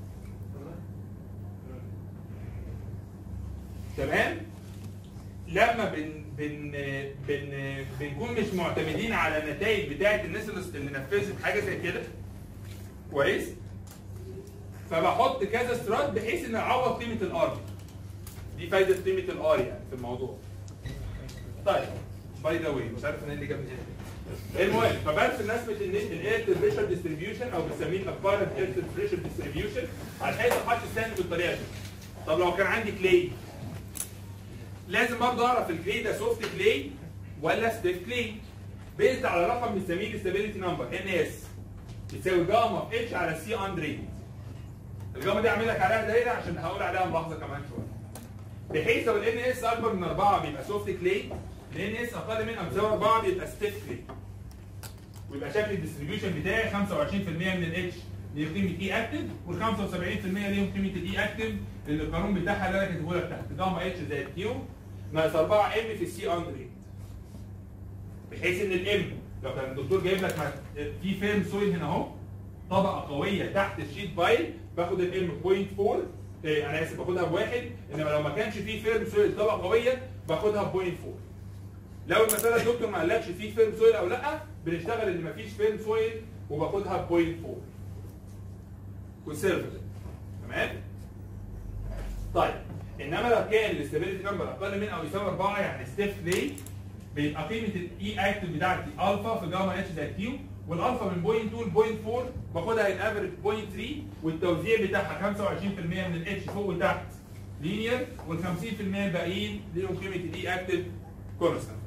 تمام لما بن بن بن بنكون مش معتمدين على النتائج بتاعه الناس اللي اللي نفذت حاجه زي كده كويس فبحط كذا استرات بحيث ان اعوض قيمه الار دي فايده قيمه الار يعني في الموضوع طيب باي ذا واي مش عارف انا إيه اللي جاب من هنا المهم فبرسم رسمه الاير بريشر ديستريبيوشن او بنسميه الاكبارنت اير بريشر ديستريبيوشن على حسب حاطط السند بالطريقه دي طب لو كان عندي كلي لازم برضه اعرف الكلي ده سوفت كلي ولا ستيف كلي بيزد على رقم بنسميه الاستابيليتي نمبر ان اس بتساوي جاما في اتش على سي اندري الجاما دي اعمل لك عليها دايره عشان هقول عليها ملاحظه كمان شويه بحيث لو الان اس اكبر من 4 بيبقى سوفت كلي الان اس اقل من او يساوي 4 بيبقى ستيف كلي ويبقى شكل الديستريبيوشن بتاعي 25% من الاتش ليه قيمه اي اكتف وال 75% ليهم قيمه الاي اكتف اللي القانون بتاعها اللي انا كاتبه لك تحت جاما اتش زائد كيو ناقص 4 ام في السي اندري بحيث ان الام لو كان الدكتور جايب لك مع- في فيرم سويل هنا اهو طبقه قويه تحت الشيت بايل باخد الام 0.4 إيه، انا اسف باخدها بواحد انما لو ما كانش في فيرم سويل طبقه قويه باخدها ب 0.4 لو المساله الدكتور ما قالكش في فيرم سويل او لا بنشتغل ان مفيش فيرم سويل وباخدها ب 0.4 كونسيرفاتيف تمام طيب انما لو كان الاستابيليتي نمبر اقل من او يساوي 4 يعني ستيف لي بيبقى قيمه الاي اكتف بتاعتي الفا في جاما اتش زائد كيو والالفا من بوينت 2 لبوينت 4 باخدها الافرج بوينت 3 والتوزيع بتاعها 25% من الاتش فوق وتحت لينير وال 50% الباقيين ليهم قيمه الاي اكتف كونستنت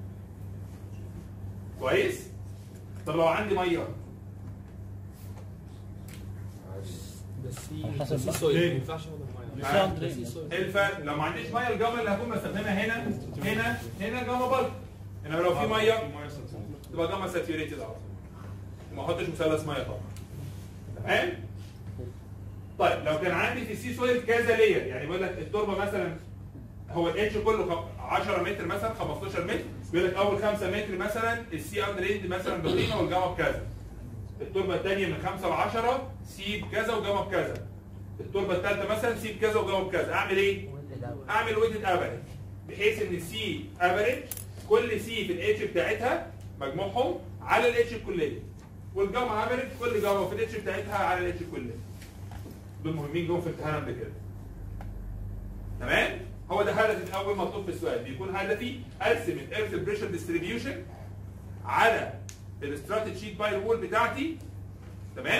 كويس؟ طب لو عندي ميه على حسب بقى. ليه؟ ها؟ ايه الفرق؟ لو ما عنديش ميه الجاما اللي هكون بستخدمها هنا هنا هنا جاما بلك انما لو في ميه تبقى جاما ساتيوريتد على طول وما احطش مثلث ميه طبعا تمام؟ طيب لو كان عندي في السي سويل كذا لير يعني بيقول لك التربه مثلا هو الاتش كله خ- 10 متر مثلا 15 متر بيقول لك اول 5 متر مثلا السي اندريند مثلا بقيمه والجاما بكذا التربه الثانيه من 5 ل 10 سي بكذا وجاما بكذا التربه الثالثه مثلا سي بكذا وجاما بكذا اعمل ايه؟ اعمل ويتد افريج بحيث ان السي افريج كل سي في الاتش بتاعتها مجموعهم على الاتش الكليه والجاما افريج كل جاما في الاتش بتاعتها على الاتش الكليه دول مهمين جدا في امتحان قبل كده تمام هو ده هدفي الاول مطلوب في السؤال بيكون هدفي ارسم الايرث بريشر ديستريبيوشن على الاستراتيجي شيت باي وول بتاعتي تمام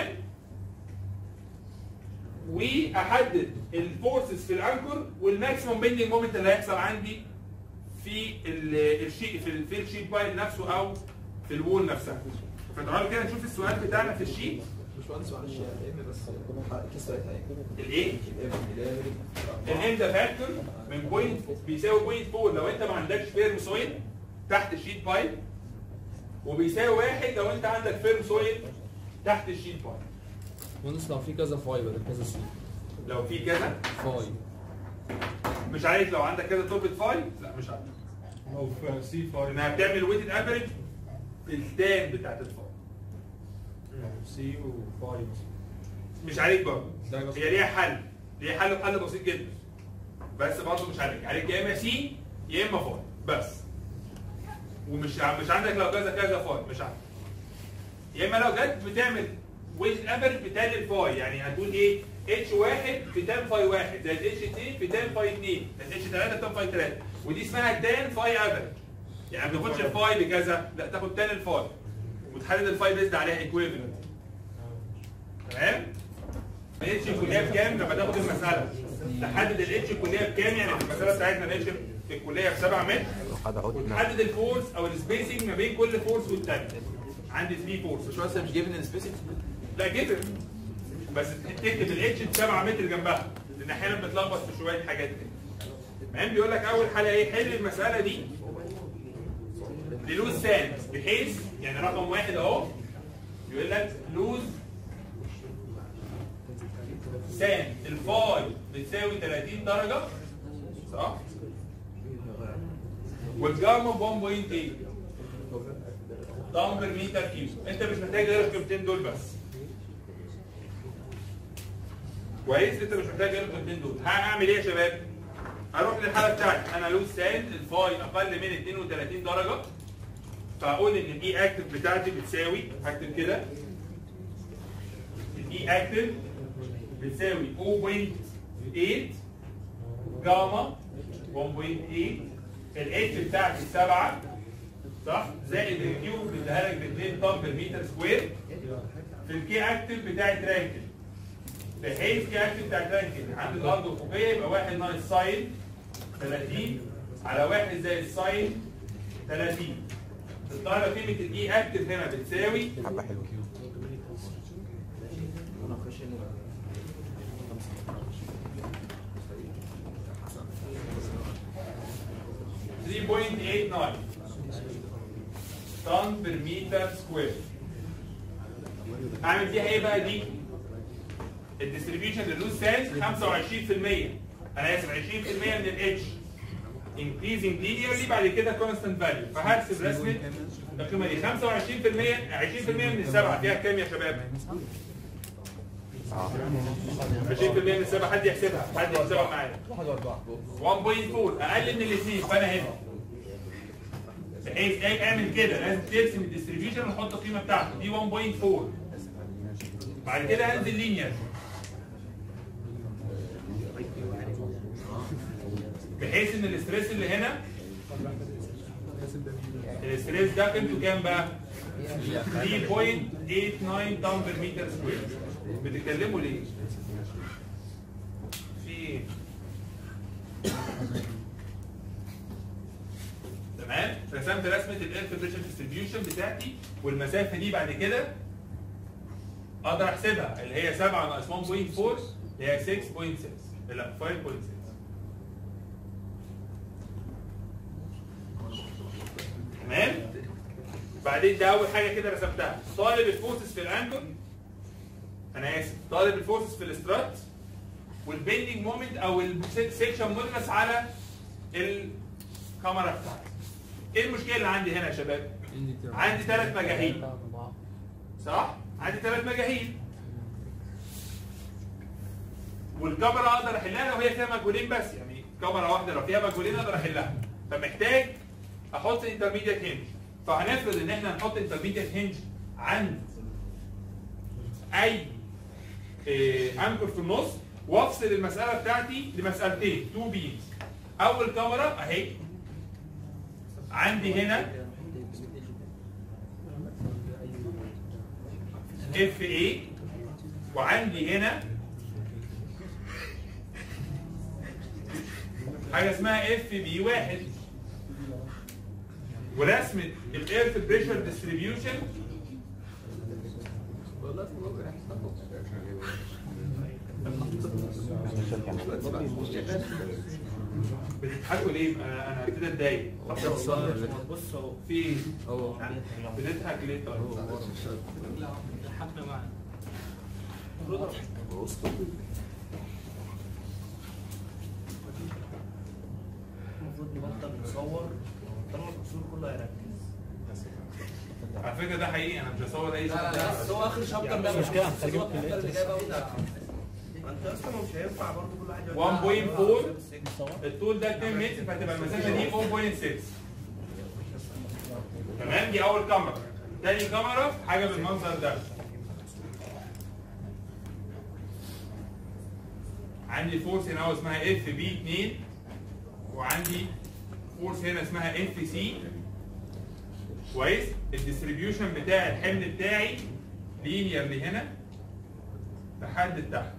واحدد الفورسز في الانكر والماكسيموم بيندنج مومنت اللي هيحصل عندي في ال- الشيت في ال- في الشيت بايل نفسه او في الوول نفسها فتعالوا كده نشوف السؤال بتاعنا في الشيت باشمهندس معلش يا ام بس كيس ساعتها ايه؟ الايه الام اللي هي الام ده فاكتور من بوينت بيساوي بوينت 4 لو انت ما عندكش فيرم سويل تحت الشيت بايل وبيساوي واحد لو انت عندك فيرم سويل تحت الشيت بايل مهندس لو في كذا فاي بدل كذا سي لو في كذا فاي مش عارف لو عندك كذا تربة فاي لا مش عارف او في سي 5 انها بتعمل ويتد افريج في التان بتاعت الفاي سي و5 مش عليك برضه ده بس. هي ليها حل ليها حل حل بسيط جدا بس برضه مش عليك عليك يا اما سي يا اما فاي بس ومش ع- مش عندك لو كذا كذا فاي مش عارف يا اما لو جت بتعمل ويز افريج بتان الفاي يعني هتقول ايه اتش واحد في تان فاي واحد زائد اتش 2 في تان فاي 2 زائد اتش 3 تان فاي 3 ودي اسمها تان فاي افريج يعني ما تاخدش الفاي بكذا لا تاخد تان الفاي وتحدد الفاي بيزد عليها ايكويفالنت تمام الاتش الكليه بكام لما تاخد المساله تحدد الاتش الكليه بكام يعني في المساله بتاعتنا الاتش في الكليه ب 7 متر وتحدد الفورس او السبيسنج ما بين كل فورس والثانيه عندي 3 فورس مش مثلا مش جيفن سبيسيفيك لا جدا بس تكتب الاتش ب 7 متر جنبها لان احيانا بتلخبط في شويه حاجات كده تمام بيقول لك اول حاجه ايه حل المساله دي للوز ساند بحيث يعني رقم واحد اهو يقول لك لوز ساند الفاي بتساوي 30 درجه صح؟ والجاما ب 1.8 دمبر متر كيلو انت مش محتاج غير القيمتين دول بس كويس انت مش محتاج غير القيمتين دول هعمل ايه يا شباب هروح للحاله بتاعتي انا لوز ساند الفاي اقل من 32 درجه فاقول ان الاي اكتف بتاعتي بتساوي هكتب كده الاي اكتف بتساوي 0.8 جاما 1.8 الاتش بتاعتي 7 صح زائد الكيو بيديها لك ب 2 طن بالمتر سكوير في الكي اكتف بتاعت رانكل بحيث كي اكتف بتاعت رانكل عند الارض الافقيه يبقى 1 ناقص ساين 30 على 1 زائد ساين 30 تطلع لك قيمه الاي اكتف هنا بتساوي حبه حلوه 3.89 طن بر متر سكوير اعمل فيها ايه بقى دي؟ الديستريبيوشن للوز سيلز 25% انا اسف 20% من الاتش increasing linearly بعد كده constant value فهرسم رسمه القيمه دي 25% 20% من السبعه فيها كام يا شباب؟ 20% من السبعه حد يحسبها حد يحسبها معايا 1.4 اقل من الاثنين فانا هنا بحيث ايه اعمل كده لازم ترسم الديستريبيوشن وتحط القيمه بتاعته دي 1.4 بعد كده هنزل لينير بحيث ان الاستريس اللي هنا الاستريس ده قيمته كام بقى؟ 3.89 طن بر متر سكوير بتتكلموا ليه؟ في ايه؟ تمام رسمت رسمه الاير بريشر ديستريبيوشن بتاعتي والمسافه دي بعد كده اقدر احسبها اللي هي 7 ناقص 1.4 اللي هي 6.6 لا 5.6 تمام بعدين ده اول حاجه كده رسمتها طالب الفورسز في الانجل انا اسف طالب الفورسز في الاسترات والبيندنج مومنت او السكشن مودولس على الكاميرا بتاعتي ايه المشكله اللي عندي هنا يا شباب عندي ثلاث مجاهيل صح عندي ثلاث مجاهيل والكاميرا اقدر احلها لو هي فيها مجهولين بس يعني كاميرا واحده لو فيها مجهولين اقدر احلها فمحتاج احط انترميديت هنج فهنفرض ان احنا نحط انترميديت هنج عند اي إيه، انكر في النص وافصل المساله بتاعتي لمسالتين تو بيمز اول كاميرا اهي عندي هنا اف اي وعندي هنا حاجه اسمها اف بي واحد ورسمه الايرث بريشر ديستريبيوشن بتضحكوا ليه؟ انا انا ابتدي اتضايق بص اهو في ايه؟ هو بتضحك ليه طيب؟ الحفله معانا المفروض نبطل نصور طالما التصوير كله هيركز على فكره ده حقيقي انا مش بصور اي لا لا شيء بس هو اخر شابتر ده مش مشكلة، بس هنخليه هو في الشابتر اللي جاي بقى وده ما انت اصلا مش هينفع برضه كل واحد 1.4 الطول ده 2 متر فهتبقى المسافه دي 0.6 تمام دي اول كاميرا تاني كاميرا حاجه بالمنظر ده عندي فورس هنا هو اسمها اف بي 2 وعندي فورس هنا اسمها اف سي كويس الديستريبيوشن بتاع الحمل بتاعي لينيرلي هنا لحد تحت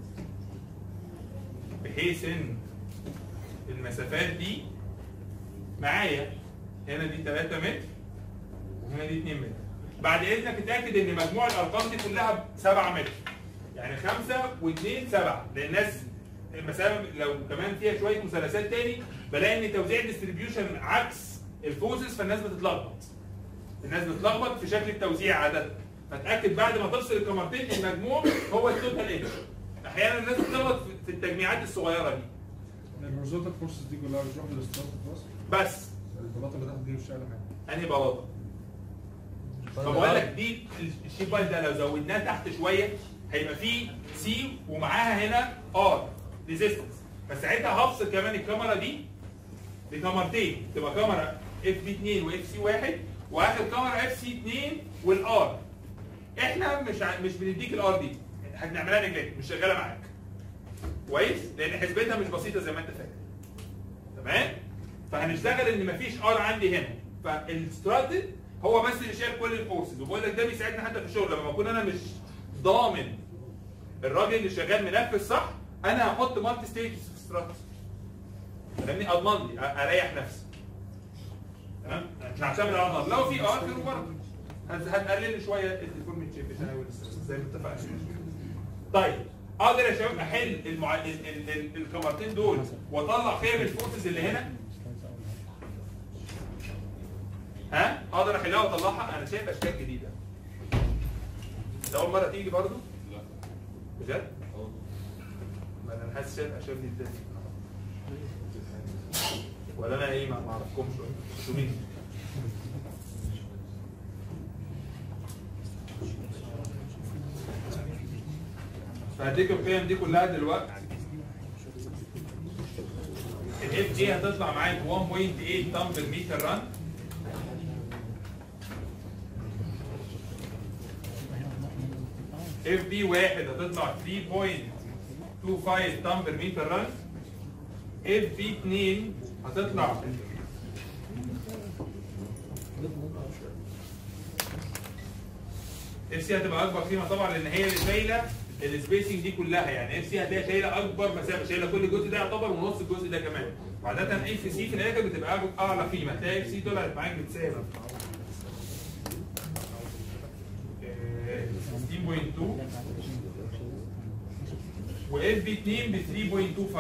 بحيث ان المسافات دي معايا هنا دي 3 متر وهنا دي 2 متر بعد اذنك اتاكد ان مجموع الارقام دي كلها 7 متر يعني 5 و2 7 لان الناس المسافه لو كمان فيها شويه مثلثات تاني بلاقي ان توزيع الديستريبيوشن عكس الفوزز فالناس بتتلخبط الناس بتتلخبط في شكل التوزيع عاده فتاكد بعد ما تفصل الكاميرتين ان المجموع هو التوتال ايدج احيانا الناس بتغلط في- في التجميعات الصغيره دي الهوريزونتال فورسز دي كلها بتروح للاسترات بس بس البلاطه اللي تحت دي مش شايله حاجه انهي بلاطه فبقول لك دي الشيب بايل ده لو زودناه تحت شويه هيبقى فيه سي ومعاها هنا ار ريزيستنس فساعتها هفصل كمان الكاميرا دي بكاميرتين تبقى كاميرا اف بي 2 واف سي 1 واخر كاميرا اف سي 2 والار احنا مش ع- مش بنديك الار دي هنعملها نجلكت مش شغاله معاك كويس لان حسبتها مش بسيطه زي ما انت فاكر تمام فهنشتغل ان مفيش ار عندي هنا فالستراتد هو بس اللي شايل كل الفورسز وبقول لك ده بيساعدني حتى في الشغل لما اكون انا مش ضامن الراجل اللي شغال منفذ صح انا هحط مالتي ستيجز في الستراتد فاهمني اضمن لي أ- اريح نفسي تمام مش هعتمد على النار لو في ار خير وبركه هت- هتقلل لي شويه الديفورميت شيب بتاعي والسترس زي ما اتفقنا طيب اقدر يا شباب احل المع... ال- ال- ال- الكاميرتين دول واطلع قيم الفورسز اللي هنا ها اقدر احلها واطلعها انا شايف اشكال جديده ده اول مره تيجي برضو لا بجد ما انا حاسس شايف اشكال جديده ولا انا ايه ما ما اعرفكمش انتوا مين فهديك القيم دي كلها دلوقتي الاف دي هتطلع معاك 1.8 طن بالمتر رن اف بي واحد هتطلع 3.25 طن بالمتر رن اف بي 2 هتطلع اف سي هتبقى اكبر قيمه طبعا لان هي اللي شايله السبيسنج دي كلها يعني اف سي هتلاقي شايله اكبر مسافه شايله كل جزء ده يعتبر ونص الجزء ده كمان وعاده اف سي في الاخر بتبقى اعلى قيمه تلاقي اف سي طلعت معاك بتساوي آه، 16.2 واف بي 2 ب 3.25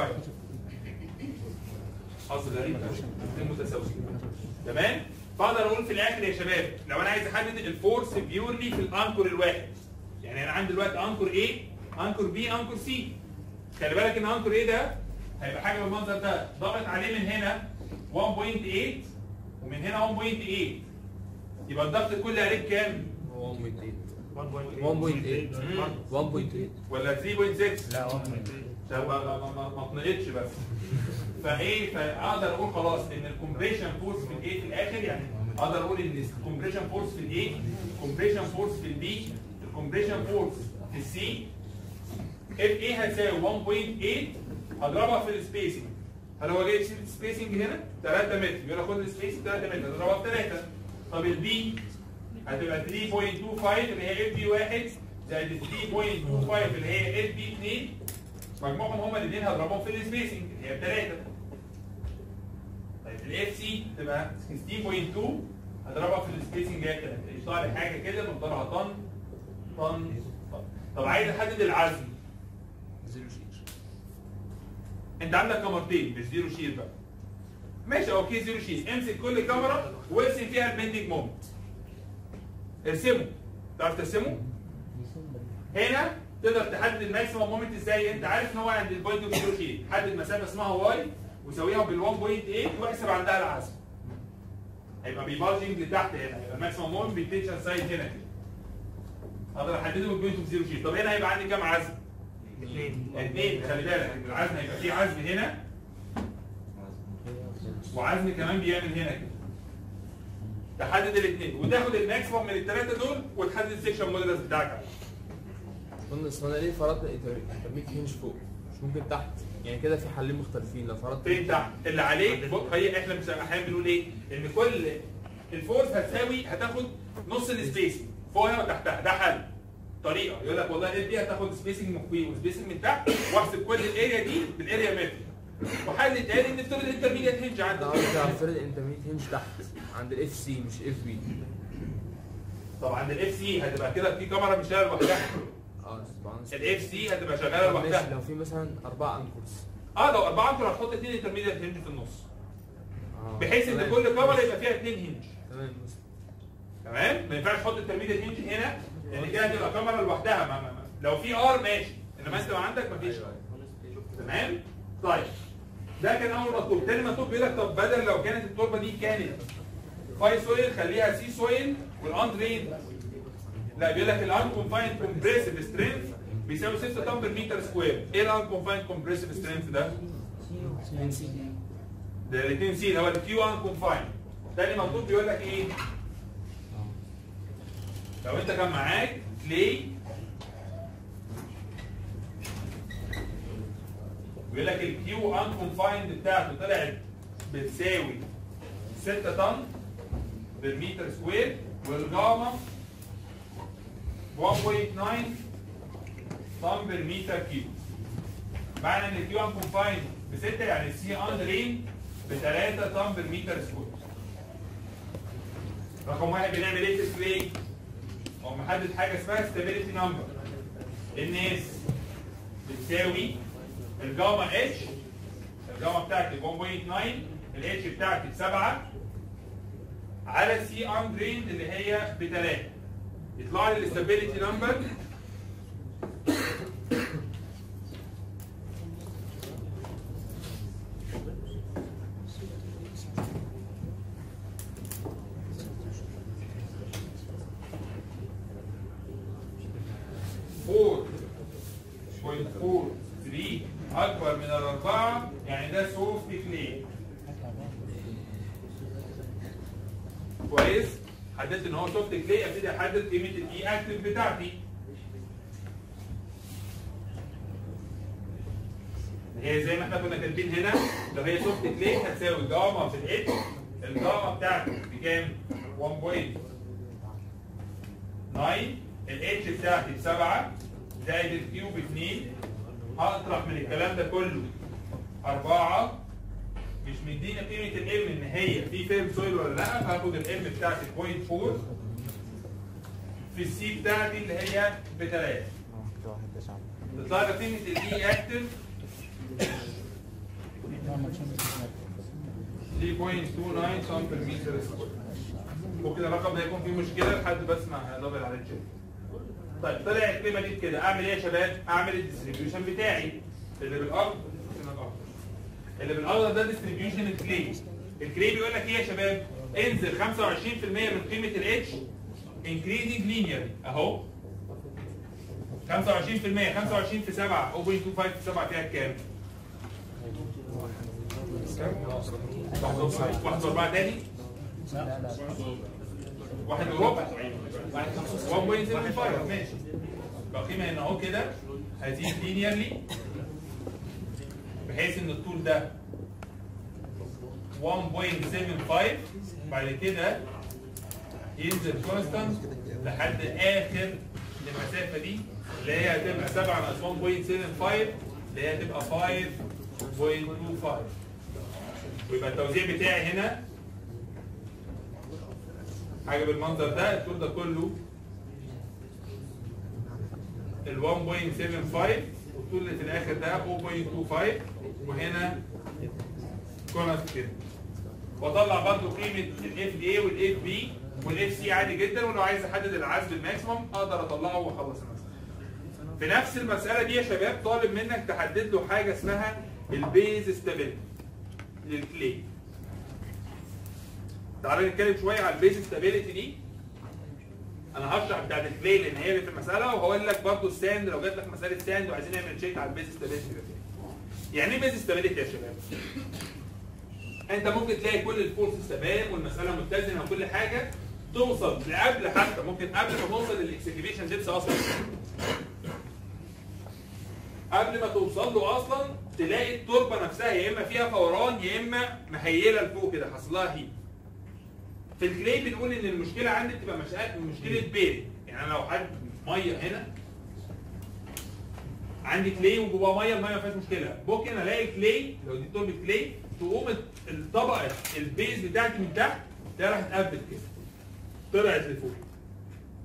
حظ غريب قوي الاثنين متساويين تمام فاقدر اقول في الاخر يا شباب لو انا عايز احدد الفورس بيورلي في الانكر الواحد يعني انا عندي دلوقتي انكر A انكر B انكر C خلي بالك ان انكر A ده هيبقى حاجه بالمنظر ده ضغط عليه من هنا 1.8 ومن هنا 1.8 يبقى الضغط الكلي عليه بكام؟ 1.8 1.8 مم. 1.8 ولا 3.6 لا هو طب ما ما ما ما اتنقلتش بس فايه فاقدر اقول خلاص ان الكومبريشن فورس في الايه في الاخر يعني اقدر اقول ان الكومبريشن فورس في الايه الكومبريشن فورس في البي الكومبريشن فورس في السي اف ايه هتساوي 1.8 هضربها في السبيسنج هل هو جايب سيره سبيسنج هنا 3 متر يقول لك خد السبيسنج 3 متر اضربها في 3 طب البي هتبقى 3.25 اللي هي اف بي 1 زائد 3.25 اللي هي اف بي 2 مجموعهم هما الاثنين هضربهم في السبيسنج اللي هي بثلاثه طيب الاف سي تبقى 16.2 هضربها في السبيسنج اللي هي 3 يطلع لي حاجه كده مقدارها طن طن طن طب عايز احدد العزم زيرو شير انت عندك كاميرتين مش زيرو شير بقى ماشي اوكي زيرو شير امسك كل كاميرا وارسم فيها البندنج مومنت ارسمه تعرف ترسمه هنا تقدر تحدد الماكسيمم مومنت ازاي انت عارف ان هو عند البوينت اوف زيرو شير حدد مسافه اسمها واي وسويها بال 1.8 واحسب عندها العزم هيبقى بيبالجنج لتحت هنا هيبقى الماكسيمم مومنت بالتنشن سايد هنا كده اقدر احدده بالبوينت اوف زيرو شير طب هنا هيبقى عندي كام عزم؟ اثنين اثنين خلي بالك إن العزم هيبقى فيه عزم هنا وعزم كمان بيعمل هنا كده تحدد الاثنين وتاخد الماكسيمم من الثلاثه دول وتحدد السكشن موديلس بتاعك عليه. قلنا اصل انا ليه فرضنا انترميت هنج فوق مش ممكن تحت يعني كده في حلين مختلفين لو فرضت فين تحت اللي عليك بص، هي احنا مش احيانا بنقول ايه ان كل الفورس هتساوي هتاخد نص السبيسنج فوقها وتحتها ده حل طريقه يقول لك والله الايه دي هتاخد سبيسنج من فوق وسبيسنج من تحت واحسب كل الاريا دي بالاريا متر وحل تاني نفترض الانترميديت هنج انا عندك قصدي على فرض الانترميت هنج تحت عند الاف سي مش اف بي طبعا الاف سي هتبقى كده في كاميرا مش شغاله لوحدها اه طبعا الاف سي هتبقى شغاله ماشي لوحدها لو في مثلا اربع انكورز اه لو اربعه انتوا هتحط اثنين انترميديت هنج في النص آه. بحيث ان تمام. كل كاميرا يبقى فيها اثنين هنج تمام بس تمام ما ينفعش تحط انترميديت هنج هنا لان كده هتبقى كاميرا لوحدها ما ما ما. لو في ار ماشي انما انت ما عندك مفيش أيوة. تمام طيب ده كان اول مطلوب تاني مطلوب بيقول لك طب بدل لو كانت التربه دي كانت فاي سويل خليها سي سويل والاندرين لا بيقول لك الان كونفايند كومبريسيف سترينث بيساوي 6 طن بر متر سكوير ايه الان كونفايند كومبريسيف سترينث ده؟ ده الاثنين سي اللي هو الكيو ان كونفايند تاني مطلوب بيقول لك ايه؟ لو انت كان معاك كلي بيقول لك الكيو ان كونفايند بتاعته طلعت بتساوي 6 طن بالمتر سكوير والجاما 1.9 طن بالمتر كيو معنى ان الكيو ان كونفايند ب 6 يعني السي ان رين ب 3 طن بالمتر سكوير رقم واحد بنعمل ايه في السكرين؟ هو محدد حاجه اسمها ستابيليتي نمبر ان اس بتساوي الجاما اتش الجاما بتاعتي 1.9 الاتش بتاعتي ب 7 على السي ارم درين اللي هي ب 3 يطلع لي الاستابيليتي نمبر فور بوينت فور 3 اكبر من الاربعه يعني ده سوفت كلي كويس حددت ان هو سوفت كلي ابتدي احدد قيمه الاي اكتف بتاعتي هي زي ما احنا كنا كاتبين هنا لو هي سوفت كلي هتساوي جاما في الاتش الجاما بتاعتي بكام؟ 1.9 الاتش بتاعتي ب 7 زائد الكيو ب 2 هطرح من الكلام ده كله 4 مش مديني قيمه الام ان هي في فيرم سويل ولا لا فهاخد الام بتاعتي 0.4 في السي بتاعتي اللي هي ب 3 تطلع لي قيمه الاي اكتف 3.29 طن per meter square ممكن الرقم ده يكون فيه مشكله لحد بس ما هدبل على الجيم طيب طلع القيمه دي كده اعمل ايه يا شباب؟ اعمل الديستريبيوشن بتاعي اللي بالارض اللي بالارض ده ديستريبيوشن الكلي الكلي بيقول لك ايه يا شباب؟ انزل 25% من قيمه الاتش انكريزنج لينيرلي اهو 25% 25 في 7 0.25 في 7 فيها كام؟ واحد واربعة تاني؟ لا لا واحد وربع 1.75 ماشي يبقى قيمة هنا اهو كده هزيد لينيرلي بحيث ان الطول ده 1.75 بعد كده ينزل كونستانت لحد اخر المسافة دي اللي هي هتبقى 7 ناقص 1.75 اللي هي هتبقى 5.25 ويبقى التوزيع بتاعي هنا حاجه بالمنظر ده الطول ده كله ال 1.75 والطول اللي في الاخر ده 0.25 وهنا كونست كده واطلع برضو قيمه الاف دي والاف بي والاف سي عادي جدا ولو عايز احدد العزل الماكسيموم اقدر اطلعه واخلص المساله. في نفس المساله دي يا شباب طالب منك تحدد له حاجه اسمها البيز ستابيليتي للكلي. تعالى نتكلم شويه على البيز ستابيليتي دي انا هشرح بتاعت الكلي لان هي اللي في المساله وهقول لك برضو الساند لو جات لك مساله ساند وعايزين نعمل تشيك على البيز ستابيليتي ده يعني ايه بيز ستابيليتي يا شباب؟ انت ممكن تلاقي كل الفورسز تمام والمساله متزنه وكل حاجه توصل لقبل حتى ممكن قبل ما توصل للاكسكيفيشن ديبس اصلا قبل ما توصل له اصلا تلاقي التربه نفسها يا اما فيها فوران يا اما مهيله لفوق كده حصل لها هيت في الكلي بنقول ان المشكله عندي بتبقى مشكله مشكله بيت يعني انا لو حد ميه هنا عندي كلي وجواه ميه الميه ما فيهاش مشكله ممكن الاقي كلي لو دي تربه كلي تقوم الطبقه البيز بتاعتي من تحت ده راح تقبل كده طلعت لفوق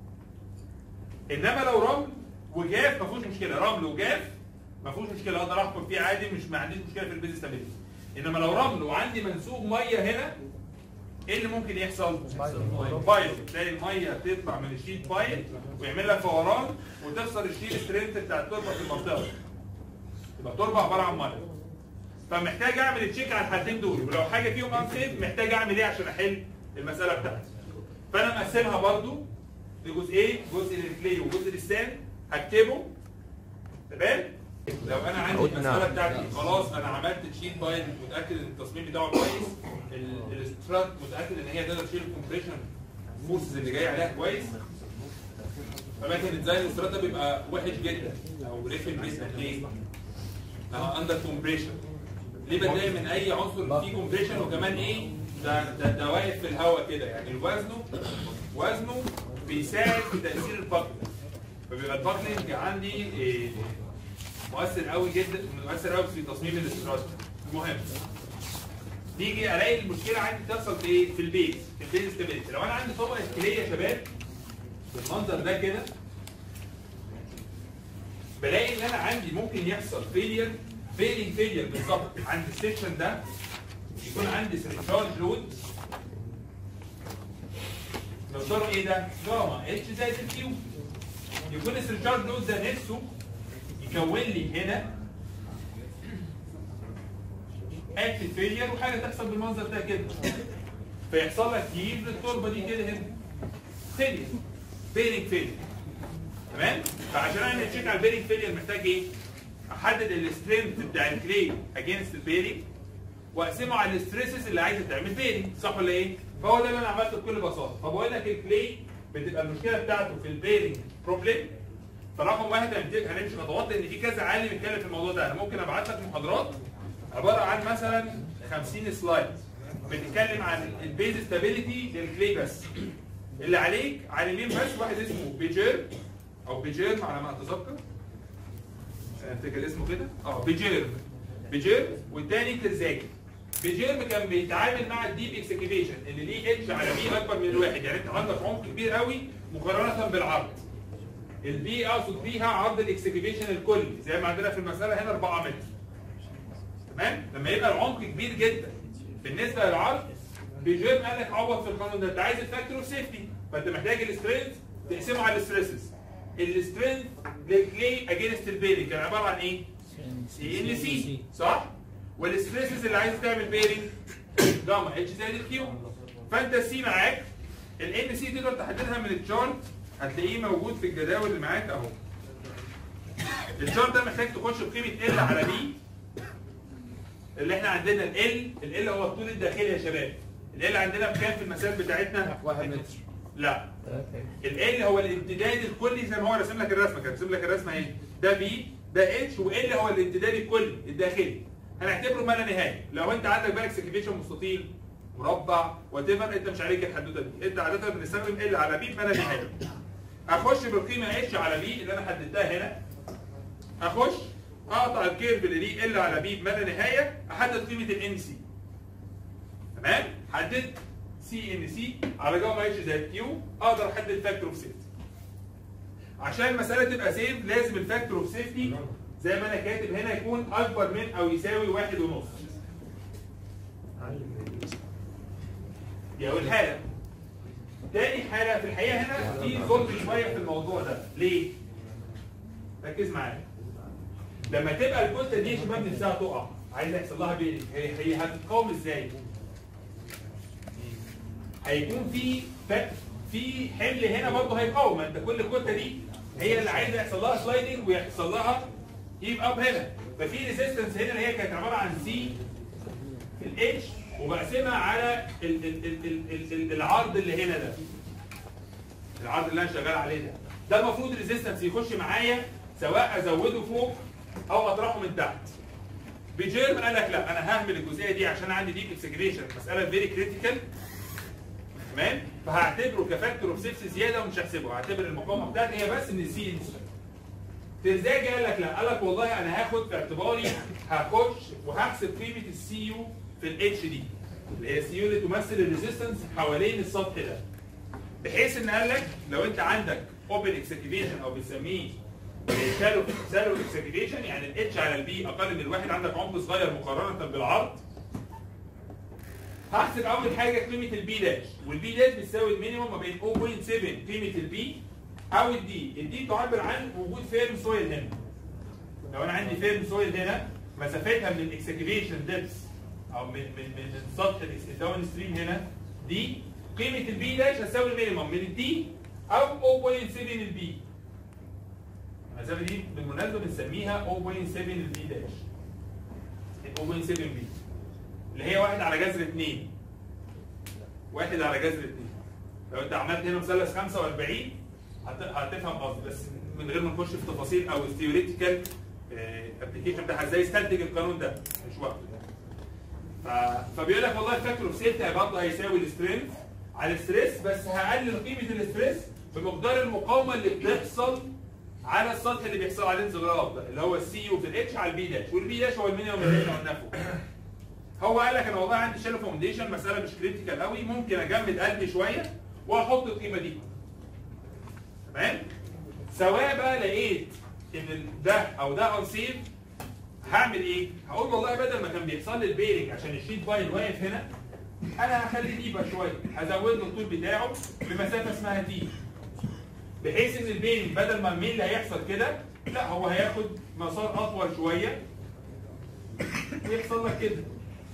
انما لو رمل وجاف ما فيهوش مشكله رمل وجاف ما فيهوش مشكله اقدر احكم فيه عادي مش ما عنديش مشكله في البيز ستابيليتي انما لو رمل وعندي منسوب ميه هنا ايه اللي ممكن يحصل؟ بايل تلاقي الميه تطلع من الشيت بايل ويعمل لك فوران وتخسر الشيل سترينث بتاع التربه في المنطقه يبقى التربه عباره عن ميه فمحتاج اعمل تشيك على الحالتين دول ولو حاجه فيهم انسيف محتاج اعمل ايه عشان احل المساله بتاعتي فانا مقسمها برضو لجزئين جزء للكلي وجزء للسان هكتبه تمام لو انا عندي قلت المساله نعم. بتاعتي خلاص انا عملت تشيت بايل متاكد ان التصميم بتاعه كويس ال- الاسترات متاكد ان هي تقدر تشيل الكومبريشن فورسز اللي جاي عليها كويس فمثلا الديزاين الاسترات ده بيبقى وحش جدا او ريفن جدا ليه؟ اندر كومبريشن ليه بتضايق من اي عنصر فيه كومبريشن وكمان ايه ده ده, ده واقف في الهواء كده يعني وزنه وزنه بيساعد في تاثير الباكلينج فبيبقى الباكلينج عندي إيه مؤثر قوي جدا مؤثر قوي في تصميم الاستراتيجي المهم نيجي الاقي المشكله عندي بتحصل في ايه؟ في البيز في البيز ستابيليتي لو انا عندي طبقه كليه يا شباب بالمنظر ده كده بلاقي ان انا عندي ممكن يحصل فيلير فيلينج فيلير بالظبط عند السكشن ده يكون عندي سرشارج لود نفترض ايه ده؟ جاما اتش زائد الكيو يكون السرشارج لود ده نفسه يكون لي هنا اكتف فيلير وحاجه تحصل بالمنظر ده كده فيحصل لك هيل للتربه دي كده هنا فيلير بيرنج فيلير تمام فعشان اعمل تشيك على البيرنج فيلير محتاج ايه؟ احدد السترينث بتاع الكلي اجينست البيرنج واقسمه على الستريسز اللي عايزه تعمل بيرنج صح ولا ايه؟ فهو ده اللي انا عملته بكل بساطه فبقول لك الكلي بتبقى المشكله بتاعته في البيرنج بروبلم فرقم واحد هنمت- هنمشي خطوات لان في كذا عالم اتكلم في الموضوع ده انا ممكن ابعت لك محاضرات عباره عن مثلا 50 سلايد بتتكلم عن البيز ستابيليتي للكلي بس اللي عليك عالمين بس واحد اسمه بيجير او بيجير على ما اتذكر افتكر اسمه كده اه بيجير بيجير والتاني ترزاجي بيجير كان بيتعامل مع الديب اكسكيفيشن اللي ليه اتش على بي اكبر من الواحد يعني انت عندك عمق كبير قوي مقارنه بالعرض البي اقصد بيها عرض الاكسكيفيشن الكلي زي ما عندنا في المساله هنا 4 متر تمام لما يبقى العمق كبير جدا بالنسبه للعرض بيجير قال لك عوض في القانون ده انت عايز الفاكتور اوف سيفتي فانت محتاج السترينث تقسمه على الستريسز السترينث للكلي اجينست البيرنج كان عباره عن ايه؟ سي ان سي صح؟ والستريسز اللي عايز تعمل بيرنج جاما اتش زائد الكيو فانت السي معاك الان سي تقدر تحددها من الشارت هتلاقيه موجود في الجداول اللي معاك اهو الشارت ده محتاج تخش بقيمه ال على بي اللي احنا عندنا ال ال هو الطول الداخلي يا شباب ال عندنا بكام في المسافه بتاعتنا؟ واحد متر لا ال هو الامتداد الكلي زي ما هو راسم لك الرسمه كان راسم لك الرسمه اهي ده بي ده اتش وال هو الامتداد الكلي الداخلي هنعتبره ما لا نهايه لو انت عندك بقى اكسكيفيشن مستطيل مربع وات انت مش عليك الحدوته دي انت عاده بنستخدم ال على بي ما لا نهايه اخش بالقيمه اتش على بي اللي انا حددتها هنا اخش اقطع الكيرف اللي ليه ال على بي ما لا نهايه احدد قيمه الان سي تمام حددت سي ان سي على جاما اتش زائد كيو اقدر احدد فاكتور اوف سيفتي عشان المساله تبقى سيف لازم الفاكتور اوف سيفتي زي ما انا كاتب هنا يكون اكبر من او يساوي واحد ونص دي اول حاله تاني حاله في الحقيقه هنا في ظلم شويه في الموضوع ده ليه؟ ركز معايا لما تبقى الكتله دي يا شباب نفسها تقع عايز يحصل لها بيلي هي هي هتتقاوم ازاي؟ هيكون في ف- في حمل هنا برضه هيقاوم ما انت كل الكتله دي هي اللي عايزه يحصل لها سلايدنج ويحصل لها هيب اب هنا ففي ريزيستنس هنا اللي هي كانت عباره عن سي في الاتش وبقسمها على ال ال ال ال ال ال العرض اللي هنا ده العرض اللي انا شغال عليه ده ده المفروض ريزيستنس يخش معايا سواء ازوده فوق او اطرحه من تحت بيجيرم قال لك لا انا ههمل الجزئيه دي عشان عندي ديب اكسجريشن مساله فيري كريتيكال تمام فهعتبره كفاكتور اوف سيفتي زياده ومش هحسبه هعتبر المقاومه بتاعتي هي بس ان السي ان سي ترزاجي قال لك لا قال لك والله انا هاخد في اعتباري هخش وهحسب قيمه السي يو في الاتش دي اللي هي السي يو اللي تمثل الريزيستنس حوالين السطح ده بحيث ان قال لك لو انت عندك اوبن اكسكيفيشن او بنسميه شالو شالو اكسكيفيشن يعني الاتش على البي اقل من الواحد عندك عمق صغير مقارنه بالعرض هحسب اول حاجه قيمه البي داش والبي داش بتساوي المينيموم ما بين 0.7 قيمه البي او الدي الدي تعبر عن وجود فيرم سويل هنا لو انا عندي فيرم سويل هنا مسافتها من الاكسكيفيشن ديبس او من من من السطح الداون ستريم هنا دي قيمه البي داش هتساوي المينيموم من الدي او 0.7 البي المسافه دي بالمناسبه بنسميها 0.7 البي داش 0.7 بي اللي هي واحد على جذر 2 واحد على جذر 2 لو انت عملت هنا مثلث 45 هت- هتفهم قصدي بس من غير ما نخش في تفاصيل او الثيوريتيكال ابلكيشن بتاعها ازاي استنتج القانون ده مش وقته ف- فبيقول لك والله الفاكتور اوف سيفتي برضه هيساوي السترينث على الستريس بس هقلل قيمه الاستريس بمقدار المقاومه اللي بتحصل على السطح اللي بيحصل عليه انزلاق ده اللي هو السي يو في الاتش على البي داش والبي داش هو المينيمم اللي احنا قلناه فوق. هو قال لك انا والله عندي شالو فاونديشن مساله مش كريتيكال قوي ممكن اجمد قلبي شويه واحط القيمه دي تمام سواء بقى لقيت ان ده او ده انسيف هعمل ايه؟ هقول والله بدل ما كان بيحصل لي البيرنج عشان الشيت باين واقف هنا انا هخلي دي بقى شويه هزود له الطول بتاعه بمسافه اسمها تي بحيث ان البيرنج بدل ما الميل هيحصل كده لا هو هياخد مسار اطول شويه ويحصل لك كده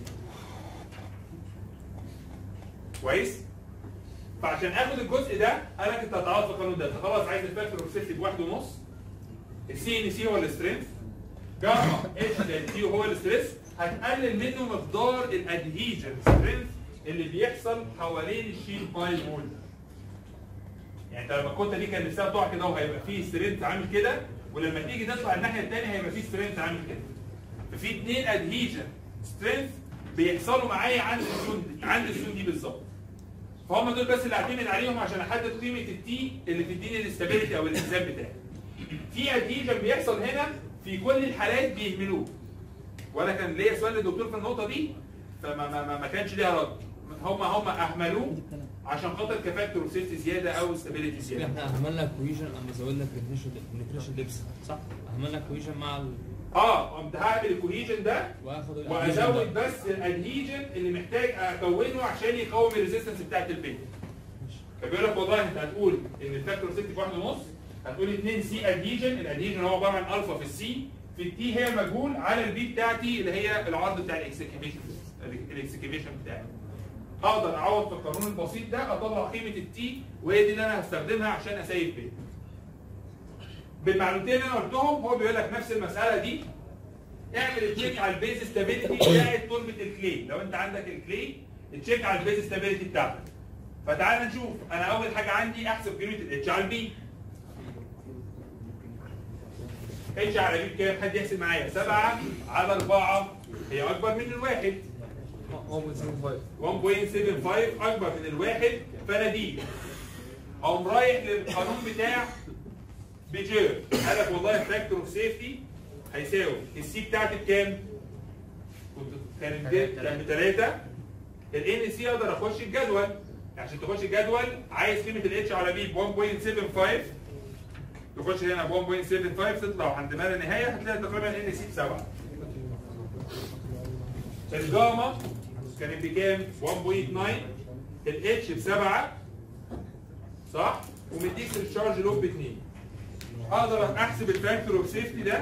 كويس؟ فعشان اخد الجزء ده قال لك انت هتعوض في القانون ده انت خلاص عايز الفاكتور اوف سيفتي بواحد ونص السي ان سي هو السترينث جاما اتش زائد تي هو الستريس هتقلل منه مقدار الادهيجن سترينث اللي بيحصل حوالين الشيل بايل وول يعني انت لما الكوته دي كان نفسها تقع كده وهيبقى فيه سترينث عامل كده ولما تيجي تطلع الناحيه الثانيه هيبقى فيه سترينث عامل كده ففي اثنين ادهيجن سترينث بيحصلوا معايا عند الزون دي عند الزون دي بالظبط فهم دول بس اللي اعتمد عليهم عشان احدد قيمه التي اللي تديني الاستابيليتي او الالتزام بتاعي في ادهيجن بيحصل هنا في كل الحالات بيهملوه وانا كان ليا سؤال للدكتور في النقطه دي فما ما ما, ما كانش ليها رد هم هم اهملوه عشان خاطر كفاكتور اوف سيفتي زياده او استابيليتي زياده احنا عملنا كويجن اما زودنا بنتريشن ديبس صح؟ عملنا كويجن مع ال... اه قمت هعمل الكوهيجن ده واخد ال- وازود بس الادهيجن اللي محتاج اكونه عشان يقاوم الريزيستنس بتاعت البيت فبيقول لك والله انت هتقول ان الفاكتور سيفتي بواحد ونص هتقول 2 سي ادهيجن الادهيجن هو عباره عن الفا في السي في التي هي مجهول على البي بتاعتي اللي هي العرض بتاع الاكسكيفيشن الاكسكيفيشن بتاعي اقدر اعوض في القانون البسيط ده اطلع قيمه التي وهي دي اللي انا هستخدمها عشان اسيب بيت بالمعلومتين اللي انا قلتهم هو بيقول لك نفس المساله دي اعمل تشيك على البيز ستابيليتي بتاعت تربه الكلي لو انت عندك الكلي تشيك على البيز ستابيليتي بتاعتك فتعال نشوف انا اول حاجه عندي احسب قيمه الاتش على البي اتش على بي بكام حد يحسب معايا 7 على 4 هي اكبر من الواحد 1.75 1.75 اكبر من الواحد فانا دي اقوم رايح للقانون بتاع بيجير قال لك والله الفاكتور اوف سيفتي هيساوي السي بتاعتي بكام؟ كنت كانت ب- كان بثلاثه الان سي اقدر اخش الجدول عشان تخش الجدول عايز قيمه الاتش على بي ب 1.75 تخش هنا ب 1.75 تطلع عند ما لا نهايه هتلاقي تقريبا ان سي بسبعه الجاما كانت بكام؟ 1.9 الاتش بسبعه صح؟ ومديك الشارج لوب باثنين اقدر احسب الفاكتور اوف سيفتي ده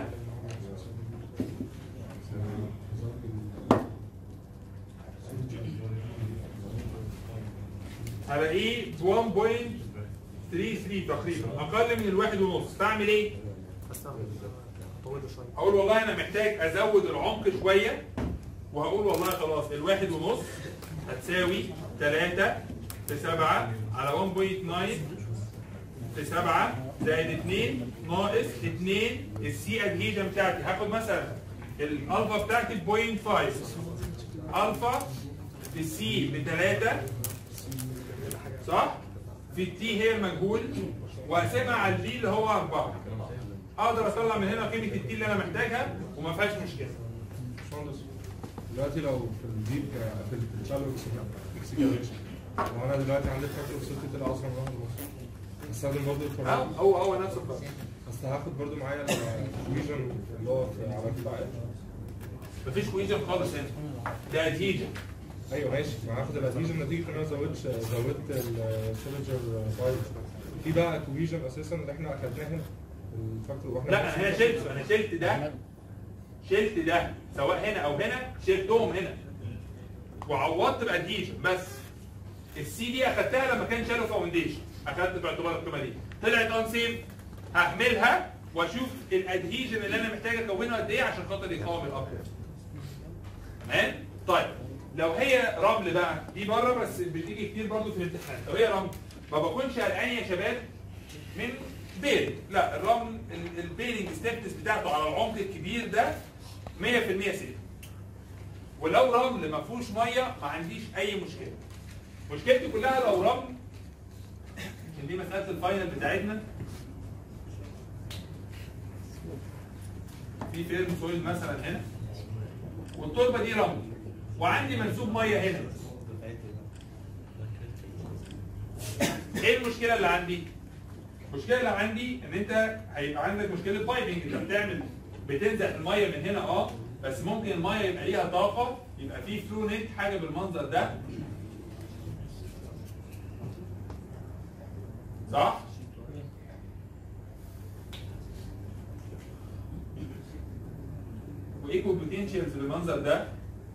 هلاقيه ب 1.33 تقريبا اقل من الواحد ونص فاعمل ايه؟ هقول والله انا محتاج ازود العمق شويه وهقول والله خلاص الواحد ونص هتساوي 3 في 7 على 1.9 في 7 زائد 2 ناقص 2 السي ادهيجن بتاعتي هاخد مثلا الالفا بتاعتي ب 0.5 الفا في السي ب 3 صح؟ في التي هي المجهول واقسمها على البي اللي هو 4 اقدر اطلع من هنا قيمه التي اللي انا محتاجها وما فيهاش مشكله باشمهندس دلوقتي لو في الديب ك- في الشالو اكسكافيشن لو انا دلوقتي عندي فاكتور اوف سيفتي طلع اصلا واحد ونص هستخدم برضه اه الفرامل هو هو نفس القانون بس هاخد برضه معايا الفيجن اللي هو في على الفعال مفيش كويجن خالص هنا ده ادهيجن ايوه ماشي ما هاخد الادهيجن نتيجه ان انا زودت زودت السيلجر فايل في بقى كويجن اساسا اللي احنا اخدناه هنا الفاكتور واحنا لا انا هنا شلته انا شلت ده شلت ده سواء هنا او هنا شلتهم هنا وعوضت بادهيجن بس السي دي اخدتها لما كان شالوا فاونديشن اخدت باعتبار القيمه دي طلعت اون سيف هعملها واشوف الادهيجن اللي انا محتاج اكونه قد ايه عشان خاطر يقاوم الابيض تمام طيب لو هي رمل بقى دي بره بس بتيجي كتير برضه في الامتحان لو هي رمل ما بكونش قلقان يا شباب من بيرنج لا الرمل ال- البيرنج ستيبس بتاعته على العمق الكبير ده 100% سيف ولو رمل ما فيهوش ميه ما عنديش اي مشكله مشكلتي كلها لو رمل عشان دي مساله الفاينل بتاعتنا في فيلم سويل مثلا هنا والتربه دي رمل وعندي منسوب ميه هنا ايه المشكله اللي عندي؟ المشكله اللي عندي ان انت هيبقى عندك مشكله بايبنج انت بتعمل بتنزح الميه من هنا اه بس ممكن الميه يبقى ليها طاقه يبقى في فلو نت حاجه بالمنظر ده صح؟ وايكو بوتنشالز بالمنظر ده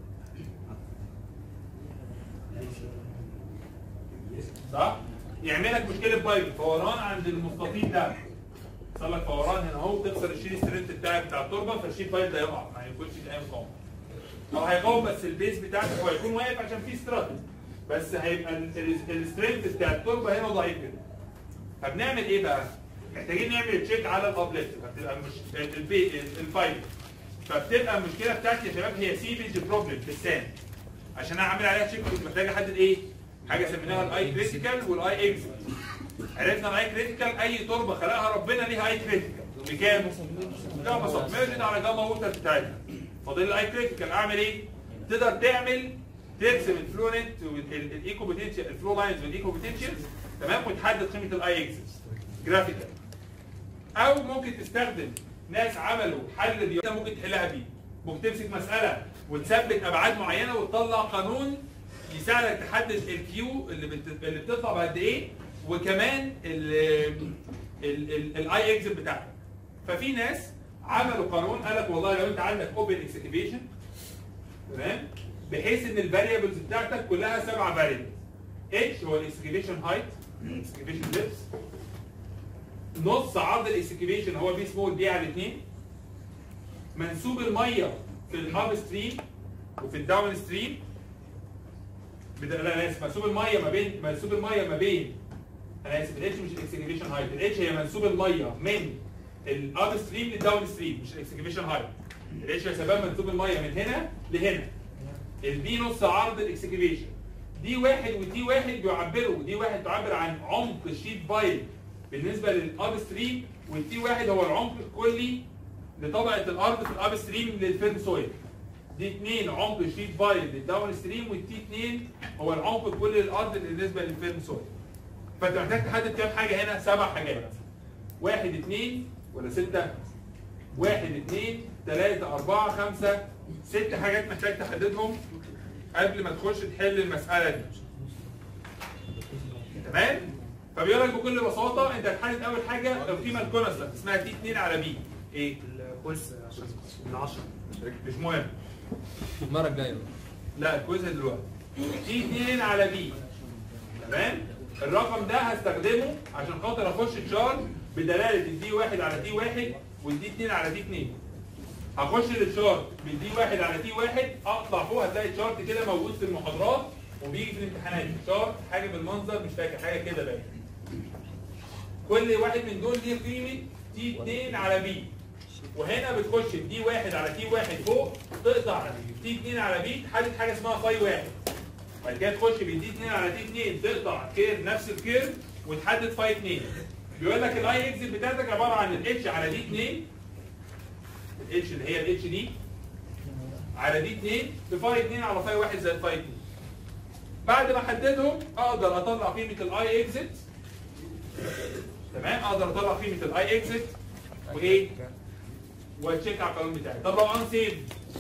صح؟ يعمل لك مشكله بايب فوران عند المستطيل ده يحصل لك فوران هنا اهو تكسر الشيل سترينت بتاعك بتاع التربه فالشيل بايب ده يقع ما يكونش في اي مقاومه او هيقاوم بس البيس بتاعتك هو هيكون واقف عشان فيه سترات بس هيبقى السترينت بتاع التربه هنا ضعيف جدا فبنعمل ايه بقى؟ محتاجين نعمل تشيك على الابليت فبتبقى مش البي الفايل فبتبقى المشكله بتاعتي يا شباب هي سيفج بروبلم في السان عشان انا اعمل عليها تشيك كنت محتاج احدد ايه؟ حاجه سميناها الاي كريتيكال والاي اكزيت عرفنا الاي كريتيكال اي تربه خلقها ربنا ليها اي كريتيكال بكام؟ جاما سبميرجد على جاما ووتر بتاعتها فاضل الاي كريتيكال اعمل ايه؟ تقدر تعمل ترسم الفلو نت والايكو بوتنشال الفلو لاينز والايكو بوتنشال تمام وتحدد قيمه الاي اكسس جرافيكال او ممكن تستخدم ناس عملوا حل رياضي ممكن تحلها بيه ممكن تمسك مساله وتثبت ابعاد معينه وتطلع قانون يساعدك تحدد الكيو اللي بت... اللي بتطلع بقد ايه وكمان الاي اكزit بتاعتك ففي ناس عملوا قانون قال لك والله لو انت عندك اوبن اكسكيفيشن تمام بحيث ان الفاريبلز بتاعتك كلها سبعه فاريبلز اتش هو الاكسكيفيشن هايت اكسكيفيشن ديبس نص عرض الاكسكيفيشن هو بي سمول بي على 2 منسوب الميه في الاب ستريم وفي الداون ستريم بدا- لا انا اسف منسوب الميه ما بين منسوب الميه ما بين انا اسف الاتش مش الاكسكيفيشن هايت الاتش هي منسوب الميه من الاب ستريم للداون ستريم مش الاكسكيفيشن هايت الاتش هي سبب منسوب الميه من هنا لهنا البي نص عرض الاكسكيفيشن دي واحد ودي واحد بيعبروا دي واحد تعبر عن عمق الشيت بايل بالنسبه للاب ستريم والتي واحد هو العمق الكلي لطبقه الارض في الاب ستريم للفيرم سويل دي اثنين عمق الشيت بايل للداون ستريم والتي اثنين هو العمق الكلي للارض بالنسبه للفيرم سويل فانت محتاج تحدد كام حاجه هنا سبع حاجات واحد اثنين ولا سته واحد اثنين ثلاثة أربعة خمسة ست حاجات محتاج تحددهم قبل ما تخش تحل المسألة دي. تمام؟ فبيقول لك بكل بساطة أنت هتحدد أول حاجة القيمة الكونستنت اسمها تي 2 على بي. إيه؟ الكويس عشان من 10 مش مهم. المره الجايه لا الكويز دلوقتي. تي 2 على بي. تمام؟ الرقم ده هستخدمه عشان خاطر اخش الشارت بدلاله الدي 1 على تي 1 والدي 2 على تي 2. هخش للشارت بالدي 1 على تي 1 اطلع فوق هتلاقي الشارت كده موجود في المحاضرات وبيجي في الامتحانات شارت حاجه بالمنظر مش فاكر حاجه كده باين. كل واحد من دول ليه قيمه تي 2 على بي. وهنا بتخش بدي 1 على تي 1 فوق تقطع تي 2 على بي تحدد حاجه اسمها فاي 1. بعد كده تخش بالدي 2 على تي 2 تقطع كير نفس الكير وتحدد فاي 2 بيقول لك الاي اكزit بتاعتك عباره عن الاتش على دي 2 الاتش اللي هي الاتش دي على دي 2 بفاي 2 على فاي 1 زائد فاي 2 بعد ما احددهم اقدر اطلع قيمه الاي اكزit تمام اقدر اطلع قيمه الاي اكزت وايه واتشيك على القانون بتاعي طب لو ان سيف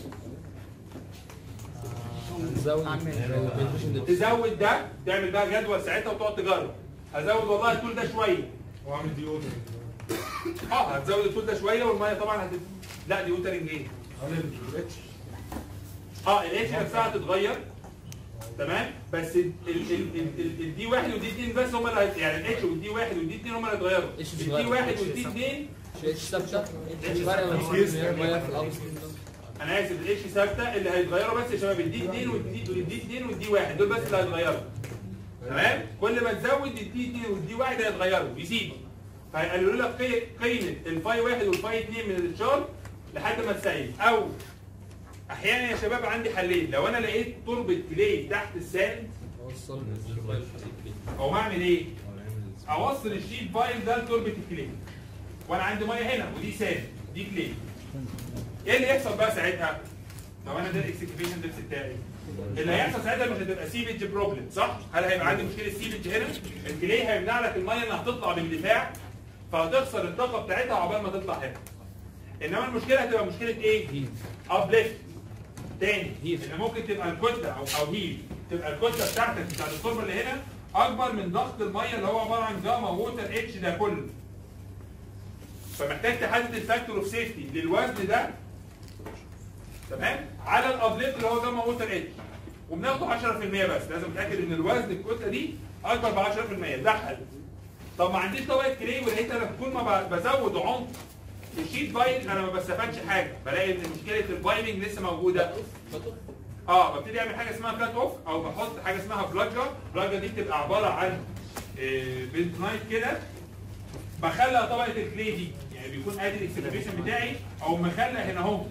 نزود penetration depth. تزود ده تعمل بقى جدول ساعتها وتقعد تجرب هزود والله الطول ده شويه واعمل دي اوتر اه هتزود الطول ده شويه والميه طبعا هت لا دي ووترنج ايه عامل الاتش اه الاتش نفسها هتتغير تمام بس ال ال ال ال الدي واحد والدي اتنين بس هم اللي هيت- يعني الاتش والدي واحد والدي اتنين هم اللي هيتغيروا اتش الدي بيتغير. واحد والدي اتنين اتش ثابته اتش فرق ما ثابتة. بين الميه في الارض انا اسف الاتش ثابته اللي هيتغيروا بس يا شباب الدي 2 والدي والدي 2 والدي 1 دول بس اللي هيتغيروا تمام كل ما تزود الدي 2 والدي 1 هيتغيروا يزيدوا فهيقللوا لك قي- قيمه الفاي 1 والفاي 2 من الشارت لحد ما تسيب او احيانا يا شباب عندي حلين لو انا لقيت تربه كلي تحت الساند اوصل او اعمل ايه؟ اوصل الشيت فايل ده لتربه الكلي وانا عندي ميه هنا ودي ساند دي كلي ايه اللي يحصل بقى ساعتها؟ لو انا ده الاكسكيفيشن ديبس بتاعي اللي هيحصل ساعتها مش هتبقى سيبج بروبلم صح؟ هل هيبقى عندي مشكله سيبج هنا؟ الكلي هيمنع لك الميه اللي هتطلع باندفاع فهتخسر الطاقه بتاعتها عقبال ما تطلع هنا. انما المشكله هتبقى مشكله ايه؟ ابليفت تاني ان ممكن تبقى الكتله او او هيل تبقى الكتله بتاعتك بتاعت التربه اللي هنا اكبر من ضغط الميه اللي هو عباره عن جاما ووتر اتش ده كله. فمحتاج تحدد الفاكتور اوف سيفتي للوزن ده تمام على الابليفت اللي هو جاما ووتر اتش وبناخده 10% بس لازم اتاكد ان الوزن الكتله دي اكبر ب 10% زحل طب ما عنديش طبقه كلي ولقيت انا كل ما ب- بزود عمق الشيت بايل انا ما بستفادش حاجه بلاقي ان مشكله البايلنج لسه موجوده اه ببتدي اعمل حاجه اسمها كات اوف او بحط حاجه اسمها بلاجه البلاجه دي بتبقى عباره عن آه، بنتنايت كده بخلى طبقه الكلي دي يعني بيكون ادي الاكسلريشن بتاعي او مخلى هنا اهو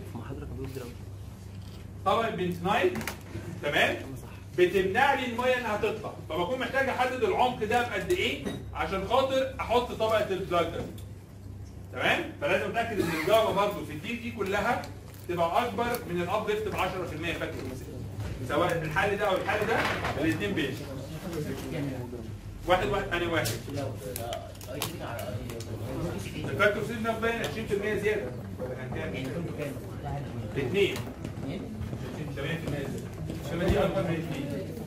طبقه بنتنايت تمام بتمنع لي الميه انها تطلع فبكون محتاج احدد العمق ده بقد ايه عشان خاطر احط طبقه البلاجه دي تمام فلازم اتاكد ان الجاما برضه في الدي دي كلها تبقى اكبر من الاب ليفت ب 10% فاكر سواء الحل ده او الحل ده الاثنين بيش واحد واحد انا واحد الفاكتور سيل ده باين 20% زياده ولا كان كام؟ اثنين 8% زياده عشان دي اكبر من اثنين